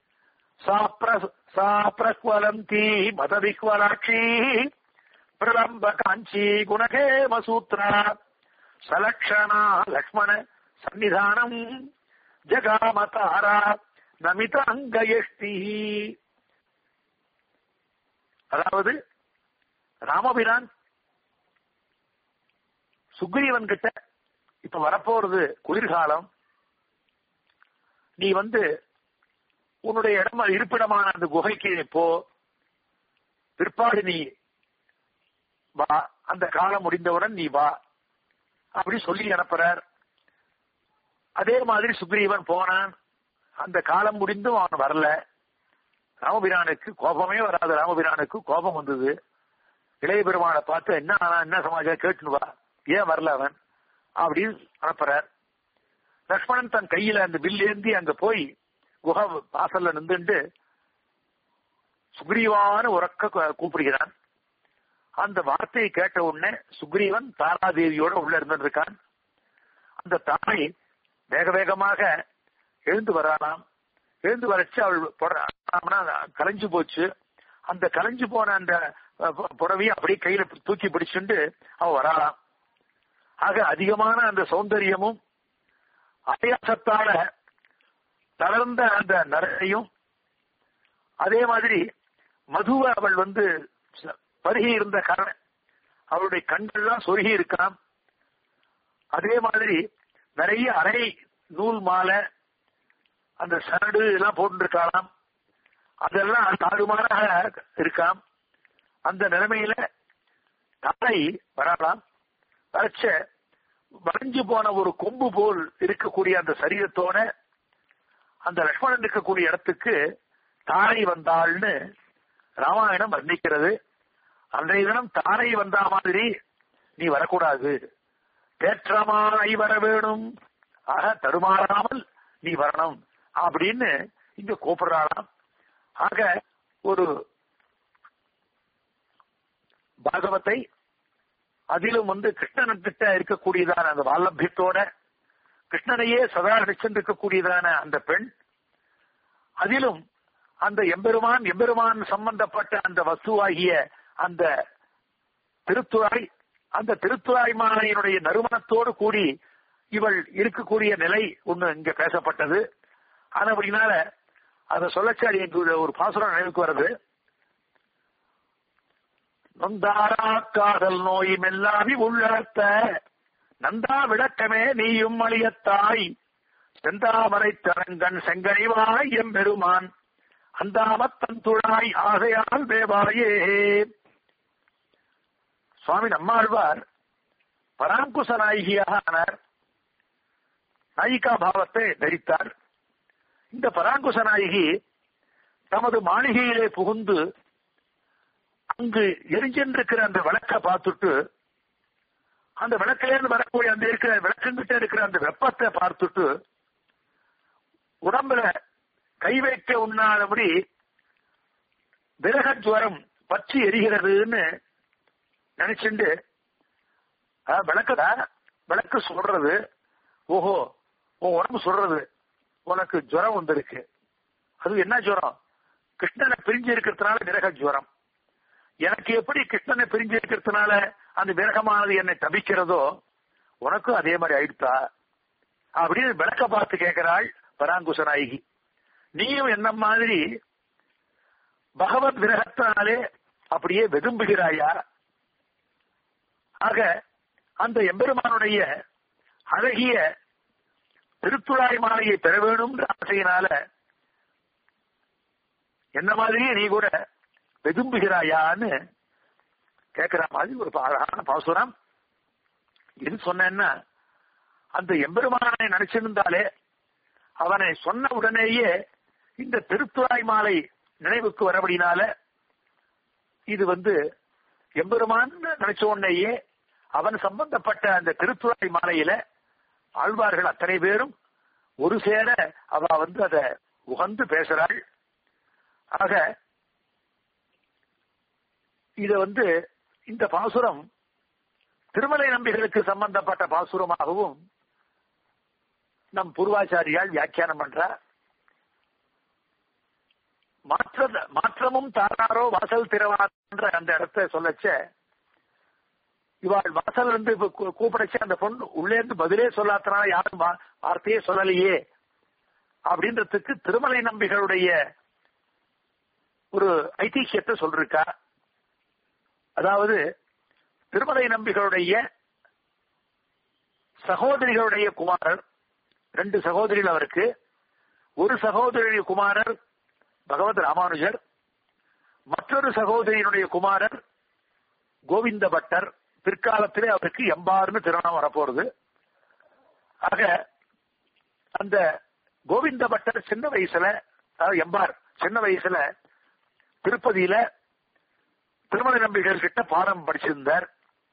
சாப்ரக்வலந்தி மதவிக்வலாட்சி பிரலம்ப காஞ்சி குணகேம சூத்ரா சலக்ஷணா லக்ஷ்மண சன்னிதானம் ஜகாமதாரா நமித அங்கயஷ்டி அதாவது ராமபிரான் சுக்ரீவன் கிட்ட இப்ப வரப்போறது குளிர்காலம் நீ வந்து உன்னுடைய இடம் இருப்பிடமான அந்த குகைக்கு போ பிற்பாடு நீ வா அந்த காலம் முடிந்தவுடன் நீ வா அப்படி சொல்லி அனுப்புறார் அதே மாதிரி சுக்ரீவன் போனான் அந்த காலம் முடிந்தும் அவன் வரல ராமபிரானுக்கு கோபமே வராது ராமபிரானுக்கு கோபம் வந்தது இளைய பெருமானை பார்த்து என்ன ஆனா என்ன சமாச்சாரம் கேட்டுன்னு வா ஏன் வரல அவன் அப்படின்னு அனுப்புறார் லக்ஷ்மணன் தன் கையில அந்த வில் ஏந்தி அங்க போய் குஹ வாசல்ல நின்றுண்டு சுக்ரீவான உறக்க கூப்பிடுகிறான் அந்த வார்த்தையை கேட்ட உடனே சுக்ரீவன் தாராதேவியோட உள்ள இருந்திருக்கான் அந்த தாரை வேக வேகமாக எழுந்து வராலாம் எழுந்து வரச்சு அவள் கலைஞ்சு போச்சு அந்த கலைஞ்சு போன அந்த புடவையை அப்படியே கையில தூக்கி பிடிச்சுண்டு அவ வராலாம் ஆக அதிகமான அந்த சௌந்தரியமும் அடையாசத்தால தளர்ந்த அந்த நரையும் அதே மாதிரி மதுவை அவள் வந்து பருகி இருந்த காரணம் அவளுடைய கண்கள்லாம் சொருகி இருக்காம் அதே மாதிரி நிறைய அரை நூல் மாலை அந்த சரடு எல்லாம் போட்டுருக்கலாம் அதெல்லாம் தாறுமாறாக இருக்காம் அந்த நிலைமையில தாய் வரலாம் வரைச்ச வளைஞ்சு போன ஒரு கொம்பு போல் இருக்கக்கூடிய அந்த சரீரத்தோட அந்த லக்ஷ்மணன் இருக்கக்கூடிய இடத்துக்கு தாரை வந்தாள்னு ராமாயணம் வர்ணிக்கிறது அன்றைய தினம் தாரை வந்த மாதிரி நீ வரக்கூடாது தேற்றமாய் வர வேணும் ஆக தடுமாறாமல் நீ வரணும் அப்படின்னு இங்க கூப்பிடுறாளாம் ஆக ஒரு பாகவத்தை அதிலும் வந்து கிருஷ்ணன்கிட்ட இருக்கக்கூடியதான அந்த வால்லபியத்தோட கிருஷ்ணனையே சதா நிச்சந்திருக்கக்கூடியதான அந்த பெண் அதிலும் அந்த எம்பெருமான் எம்பெருமான் சம்பந்தப்பட்ட அந்த வசுவாகிய அந்த திருத்துறாய் அந்த திருத்துறாய் மாலையினுடைய நறுமணத்தோடு கூடி இவள் இருக்கக்கூடிய நிலை ஒண்ணு இங்க பேசப்பட்டது ஆனா அப்படினால அதை சொல்லச்சாடி எனக்கு ஒரு பாசுரம் நினைவுக்கு வருது நொந்தாரா காதல் நோய் மெல்லாவி உள்ளத்த நந்தா விளக்கமே நீயும் அழியத்தாய் செந்தாமரை தரங்கன் செங்கனிவாய் எம்பெருமான் அந்தாமத்தன் துழாய் ஆசையால் தேவாயே சுவாமி நம்மாழ்வார் பராங்குச நாயகியாக ஆனார் நாயிகா பாவத்தை தரித்தார் இந்த பராங்குச நாயகி தமது மாளிகையிலே புகுந்து அங்கு எரிஞ்சென்றிருக்கிற அந்த விளக்க பார்த்துட்டு அந்த விளக்கிலிருந்து வரக்கூடிய அந்த இருக்கிற விளக்கங்கிட்ட இருக்கிற அந்த வெப்பத்தை பார்த்துட்டு உடம்புல கை வைக்க உண்ணாதபடி விரக ஜுவரம் பற்றி எரிகிறதுன்னு நினைச்சுண்டு விளக்கதா விளக்கு சொல்றது ஓஹோ உன் உடம்பு சொல்றது உனக்கு ஜுரம் வந்திருக்கு அது என்ன ஜுரம் கிருஷ்ணனை பிரிஞ்சு இருக்கிறதுனால விரக ஜுவரம் எனக்கு எப்படி கிருஷ்ணனை பிரிஞ்சு இருக்கிறதுனால அந்த விரகமானது என்னை தபிக்கிறதோ உனக்கும் அதே மாதிரி ஆயிடுத்தா அப்படின்னு விளக்க பார்த்து கேட்கிறாள் பராங்குச நாயகி நீயும் என்ன மாதிரி பகவத் விரகத்தினாலே அப்படியே வெதும்புகிறாயா ஆக அந்த எம்பெருமானுடைய அழகிய திருத்துழாய் மாலையை பெற வேணும்ன்ற ஆசையினால என்ன மாதிரியே நீ கூட வெதும்புகிறாயான்னு கேட்கிற மாதிரி ஒரு அழகான பாசுரம் இது சொன்னேன்னா அந்த எம்பெருமானை நினைச்சிருந்தாலே அவனை சொன்ன உடனேயே இந்த திருத்துறாய் மாலை நினைவுக்கு வரபடினால இது வந்து எம்பெருமான் நினைச்ச உடனேயே அவன் சம்பந்தப்பட்ட அந்த திருத்துறை மாலையில ஆழ்வார்கள் அத்தனை பேரும் ஒரு சேர அவ வந்து அத உகந்து பேசுறாள் ஆக இத வந்து இந்த பாசுரம் திருமலை நம்பிகளுக்கு சம்பந்தப்பட்ட பாசுரமாகவும் நம் பூர்வாச்சாரியால் வியாக்கியானம் பண்றார் மாற்ற மாற்றமும் தாராரோ வாசல் திறவான்ற அந்த இடத்த சொல்லச்ச இவாள் வாசல் இருந்து கூப்பிடச்ச அந்த பொண்ணு உள்ளே இருந்து பதிலே சொல்லாதனால யாரும் வார்த்தையே சொல்லலையே அப்படின்றதுக்கு திருமலை நம்பிகளுடைய ஒரு ஐதிஹியத்தை சொல்லிருக்கா அதாவது திருமலை நம்பிகளுடைய சகோதரிகளுடைய குமாரர் ரெண்டு சகோதரிகள் அவருக்கு ஒரு சகோதரி குமாரர் பகவத் ராமானுஜர் மற்றொரு சகோதரியினுடைய குமாரர் கோவிந்த பட்டர் பிற்காலத்திலே அவருக்கு எம்பார்னு திருமணம் வரப்போறது ஆக அந்த கோவிந்த பட்டர் சின்ன வயசுல அதாவது எம்பார் சின்ன வயசுல திருப்பதியில திருமலை நம்பிகள் கிட்ட பாடம் படிச்சிருந்தார்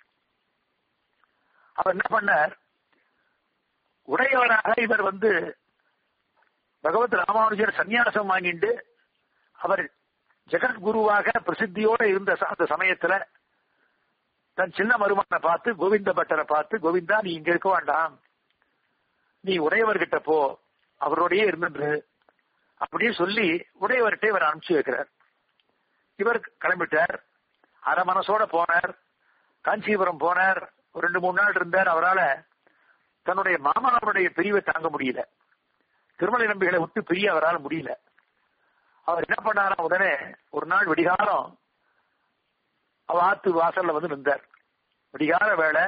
அவர் என்ன பண்ணார் உடையவராக இவர் வந்து பகவத் ராமானுஜர் சன்னியாசம் வாங்கிட்டு அவர் ஜெகத்குருவாக பிரசித்தியோட இருந்த அந்த சமயத்துல தன் சின்ன மருமகனை பார்த்து கோவிந்த பட்டரை பார்த்து கோவிந்தா நீ இங்க இருக்க வேண்டாம் நீ உடையவர்கிட்ட போ அவரோடயே இருந்துரு அப்படின்னு சொல்லி உடையவர்கிட்ட இவர் அனுப்பிச்சு வைக்கிறார் இவர் கிளம்பிட்டார் அரை மனசோட போனார் காஞ்சிபுரம் போனார் ஒரு ரெண்டு மூணு நாள் இருந்தார் அவரால் தன்னுடைய மாமனாருடைய பிரிவை தாங்க முடியல திருமலை நம்பிகளை விட்டு பிரிய அவரால் முடியல அவர் என்ன பண்ணாரா உடனே ஒரு நாள் விடிகாலம் அவ ஆத்து வாசல்ல வந்து நின்றார் விடிகால வேலை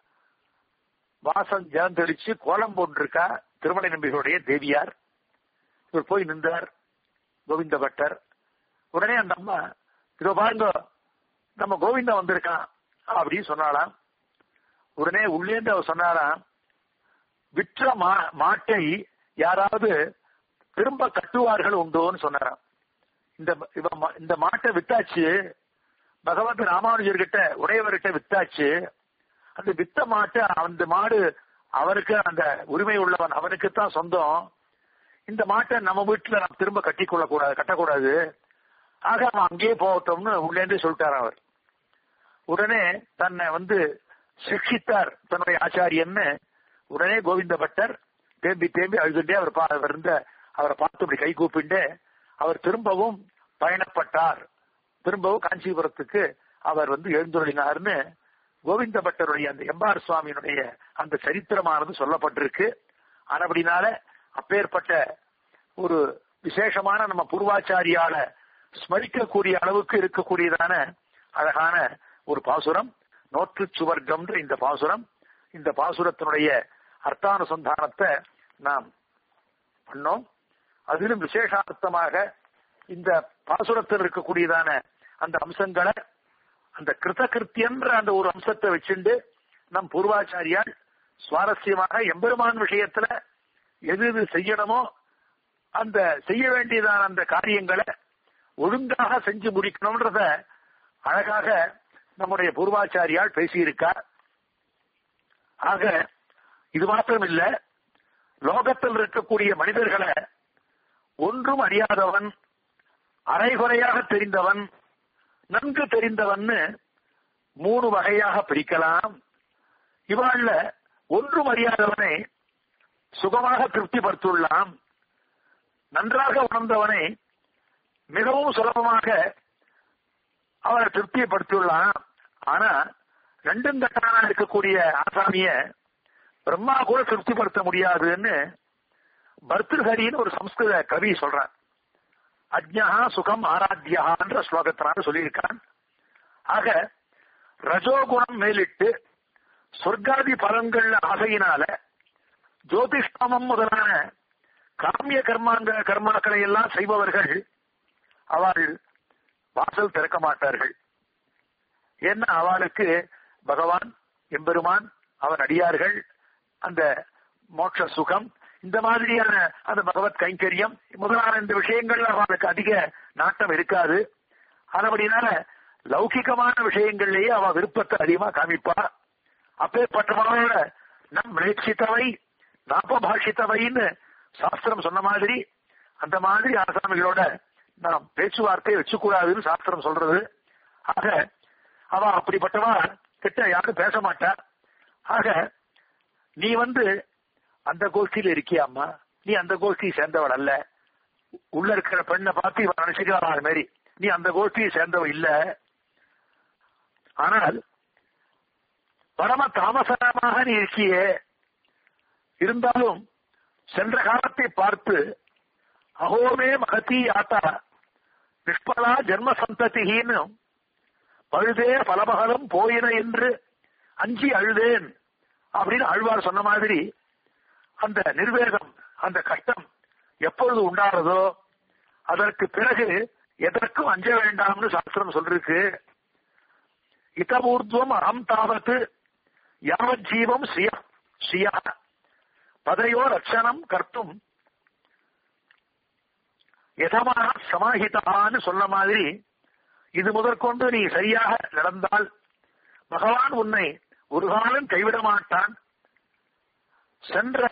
வாசல் ஜலம் தெளிச்சு கோலம் போட்டிருக்கா திருமலை நம்பிகளுடைய தேவியார் இவர் போய் நின்றார் கோவிந்த பட்டர் உடனே அந்த அம்மா இதோ பாருங்க நம்ம கோவிந்தா வந்திருக்கான் அப்படின்னு சொன்னாலாம் உடனே உள்ளேந்து அவர் சொன்னாராம் விற்ற மா மாட்டை யாராவது திரும்ப கட்டுவார்கள் உண்டோன்னு சொன்னாராம் இந்த இந்த மாட்டை வித்தாச்சு பகவத் ராமானுஜர்கிட்ட உடையவர்கிட்ட வித்தாச்சு அந்த வித்த மாட்டை அந்த மாடு அவருக்கு அந்த உரிமை உள்ளவன் அவனுக்கு தான் சொந்தம் இந்த மாட்டை நம்ம வீட்டுல நம்ம திரும்ப கட்டி கொள்ளக்கூடாது கட்டக்கூடாது ஆக அவன் அங்கேயே போகட்டும்னு உள்ளேந்து சொல்லிட்டார் அவர் உடனே தன்னை வந்து சிக்ஷித்தார் தன்னுடைய ஆச்சாரியன்னு உடனே கோவிந்த பட்டர் தேம்பி தேம்பி அழுதுண்டே அவர் இருந்த அவரை பார்த்து இப்படி கை கூப்பிண்டு அவர் திரும்பவும் பயணப்பட்டார் திரும்பவும் காஞ்சிபுரத்துக்கு அவர் வந்து எழுந்துள்ளினார்னு கோவிந்த பட்டருடைய அந்த எம்பார் சுவாமியினுடைய அந்த சரித்திரமானது சொல்லப்பட்டிருக்கு ஆனபடினால அப்பேற்பட்ட ஒரு விசேஷமான நம்ம பூர்வாச்சாரியால ஸ்மரிக்கக்கூடிய அளவுக்கு இருக்கக்கூடியதான அழகான ஒரு பாசுரம் நோற்று சுவர்க்கம்ன்ற இந்த பாசுரம் இந்த பாசுரத்தினுடைய அர்த்தானுசந்தானத்தை நாம் பண்ணோம் அதிலும் விசேஷார்த்தமாக இந்த பாசுரத்தில் இருக்கக்கூடியதான அந்த அம்சங்களை அந்த கிருத்தகிருத்தியன்ற அந்த ஒரு அம்சத்தை வச்சுண்டு நம் பூர்வாச்சாரியால் சுவாரஸ்யமாக எம்பெருமான் விஷயத்துல எது எது செய்யணுமோ அந்த செய்ய வேண்டியதான அந்த காரியங்களை ஒழுங்காக செஞ்சு முடிக்கணும்ன்றத அழகாக நம்முடைய பூர்வாச்சாரியால் பேசியிருக்கார் ஆக இது மாத்திரம் இல்ல லோகத்தில் இருக்கக்கூடிய மனிதர்களை ஒன்றும் அறியாதவன் அரைகுறையாக தெரிந்தவன் நன்கு தெரிந்தவன்னு மூணு வகையாக பிரிக்கலாம் இவாழ்ல ஒன்றும் அறியாதவனை சுகமாக திருப்திப்படுத்தியுள்ளாம் நன்றாக உணர்ந்தவனை மிகவும் சுலபமாக அவரை திருப்திப்படுத்தியுள்ளான் ஆனா ரெண்டும் கட்டான இருக்கக்கூடிய ஆசாமிய பிரம்மா கூட திருப்திப்படுத்த முடியாதுன்னு பர்திருஹரின்னு ஒரு சம்ஸ்கிருத கவி சொல்றான் அஜ்ஞா சுகம் ஆராத்தியான்ற ஸ்லோகத்தினால சொல்லியிருக்கான் ஆக ரஜோகுணம் மேலிட்டு சொர்க்காதி பலன்கள் ஆசையினால ஜோதிஷ்காமம் முதலான காமிய கர்மாங்க கர்மாக்களை எல்லாம் செய்பவர்கள் அவள் வாசல் திறக்க மாட்டார்கள் ஏன்னா அவளுக்கு பகவான் எம்பெருமான் அவன் அடியார்கள் அந்த மோட்ச சுகம் இந்த மாதிரியான அந்த பகவத் கைங்கரியம் முதலான இந்த விஷயங்கள்ல அவளுக்கு அதிக நாட்டம் இருக்காது அதபடினால லௌகிகமான விஷயங்கள்லயே அவ விருப்பத்தை அதிகமா காமிப்பா அப்பேற்பட்டவனோட நம் விளைச்சித்தவை நாப்பபாஷித்தவைன்னு சாஸ்திரம் சொன்ன மாதிரி அந்த மாதிரி ஆசாமிகளோட நாம் பேச்சுவார்த்தை வச்சுக்கூடாதுன்னு சாஸ்திரம் சொல்றது ஆக அவ அப்படிப்பட்டவா கிட்ட யாரும் பேச மாட்டா ஆக நீ வந்து அந்த கோஷ்டியில இருக்கியாம்மா நீ அந்த கோஷ்டியை சேர்ந்தவள் அல்ல உள்ள இருக்கிற பெண்ணை பார்த்து இவன் நினைச்சுக்கலாம் அது மாதிரி நீ அந்த கோஷ்டியை சேர்ந்தவ இல்ல ஆனால் பரம தாமசமாக நீ இருக்கியே இருந்தாலும் சென்ற காலத்தை பார்த்து அகோமே மகதி ஆத்தா நிஷ்பலா ஜென்ம சந்ததின்னு பழுதே பலபகலும் போயின என்று அஞ்சி அழுதேன் அப்படின்னு அழ்வார் சொன்ன மாதிரி அந்த நிர்வேதம் அந்த கஷ்டம் எப்பொழுது உண்டாறதோ அதற்கு பிறகு எதற்கும் அஞ்ச வேண்டாம்னு சாஸ்திரம் சொல்லிருக்கு இதபூர்வம் அகம் தாவத்து யாவத் ஜீவம் ஸ்ரீய ஸ்ரீயா பதையோ ரட்சணம் கர்த்தும் யதமாக சமாஹிதான்னு சொன்ன மாதிரி இது முதற்கொண்டு நீ சரியாக நடந்தால் பகவான் உன்னை ஒரு காலம் கைவிட மாட்டான் சென்ற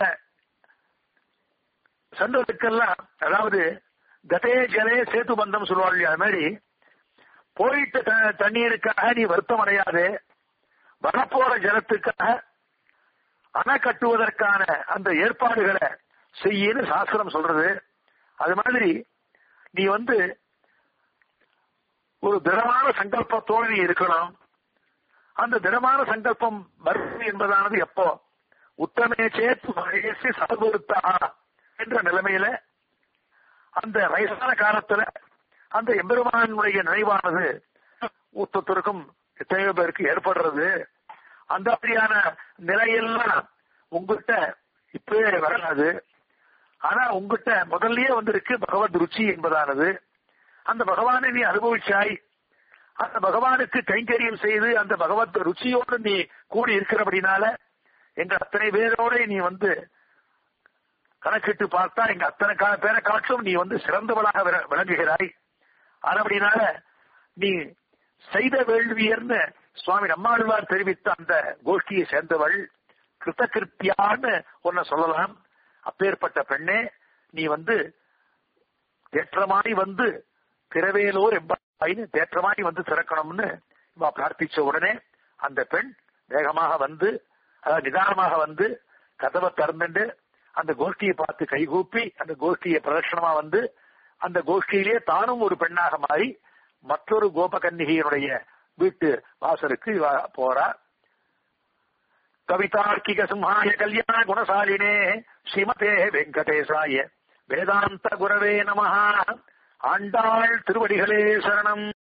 சென்றதுக்கெல்லாம் அதாவது கதே ஜலே சேத்து பந்தம் சொல்லுவாள் அது மாதிரி போயிட்டு த- தண்ணீருக்காக நீ வருத்தம் அடையாதே வரப்போற ஜலத்துக்காக அணை கட்டுவதற்கான அந்த ஏற்பாடுகளை செய்யின்னு சாஸ்திரம் சொல்றது அது மாதிரி நீ வந்து ஒரு திடமான சங்கல்பத்தோடு நீ இருக்கணும் அந்த திடமான சங்கல்பம் வரும் என்பதானது எப்போ உத்தமே சேத்து வயசு சதபொருத்தா என்ற நிலைமையில அந்த வயசான காலத்துல அந்த எம்பெருமானுடைய நினைவானது ஒத்தொத்தருக்கும் எத்தனையோ பேருக்கு ஏற்படுறது அந்த மாதிரியான நிலையெல்லாம் உங்ககிட்ட இப்பவே வராது ஆனா உங்ககிட்ட முதல்லயே வந்திருக்கு பகவத் ருச்சி என்பதானது அந்த பகவானை நீ அனுபவிச்சாய் அந்த பகவானுக்கு கைங்கரியம் செய்து அந்த பகவத் ருச்சியோடு நீ கூடி இருக்கிறபடினால எங்க அத்தனை பேரோட நீ வந்து கணக்கிட்டு பார்த்தா எங்க அத்தனை கா- பேரை காட்டும் நீ வந்து சிறந்தவளாக விள- விளங்குகிறாய் ஆனபடினால நீ செய்த வேள்வியர்னு சுவாமி நம்மாழ்வார் தெரிவித்த அந்த கோஷ்டியை சேர்ந்தவள் கிருத்தகிருத்தியான்னு உன்னை சொல்லலாம் அப்பேற்பட்ட பெண்ணே நீ வந்து தேற்றமாய் வந்து திரவேலோர் எம்பாயின்னு தேற்றமாய் வந்து திறக்கணும்னு இவ பிரார்த்திச்ச உடனே அந்த பெண் வேகமாக வந்து அதாவது நிதானமாக வந்து கதவை திறந்துண்டு அந்த கோஷ்டியை பார்த்து கைகூப்பி அந்த கோஷ்டியை பிரதட்சணமா வந்து அந்த கோஷ்டியிலே தானும் ஒரு பெண்ணாக மாறி மற்றொரு கோபகன்னிகையினுடைய வீட்டு வாசலுக்கு இவ போறா கவிதார்க்கிக சிம்ஹாய கல்யாண குணசாலினே ஸ்ரீமதே வெங்கடேசாய வேதாந்த குரவே நமஹ ஆண்டாள் திருவடிகளே சரணம்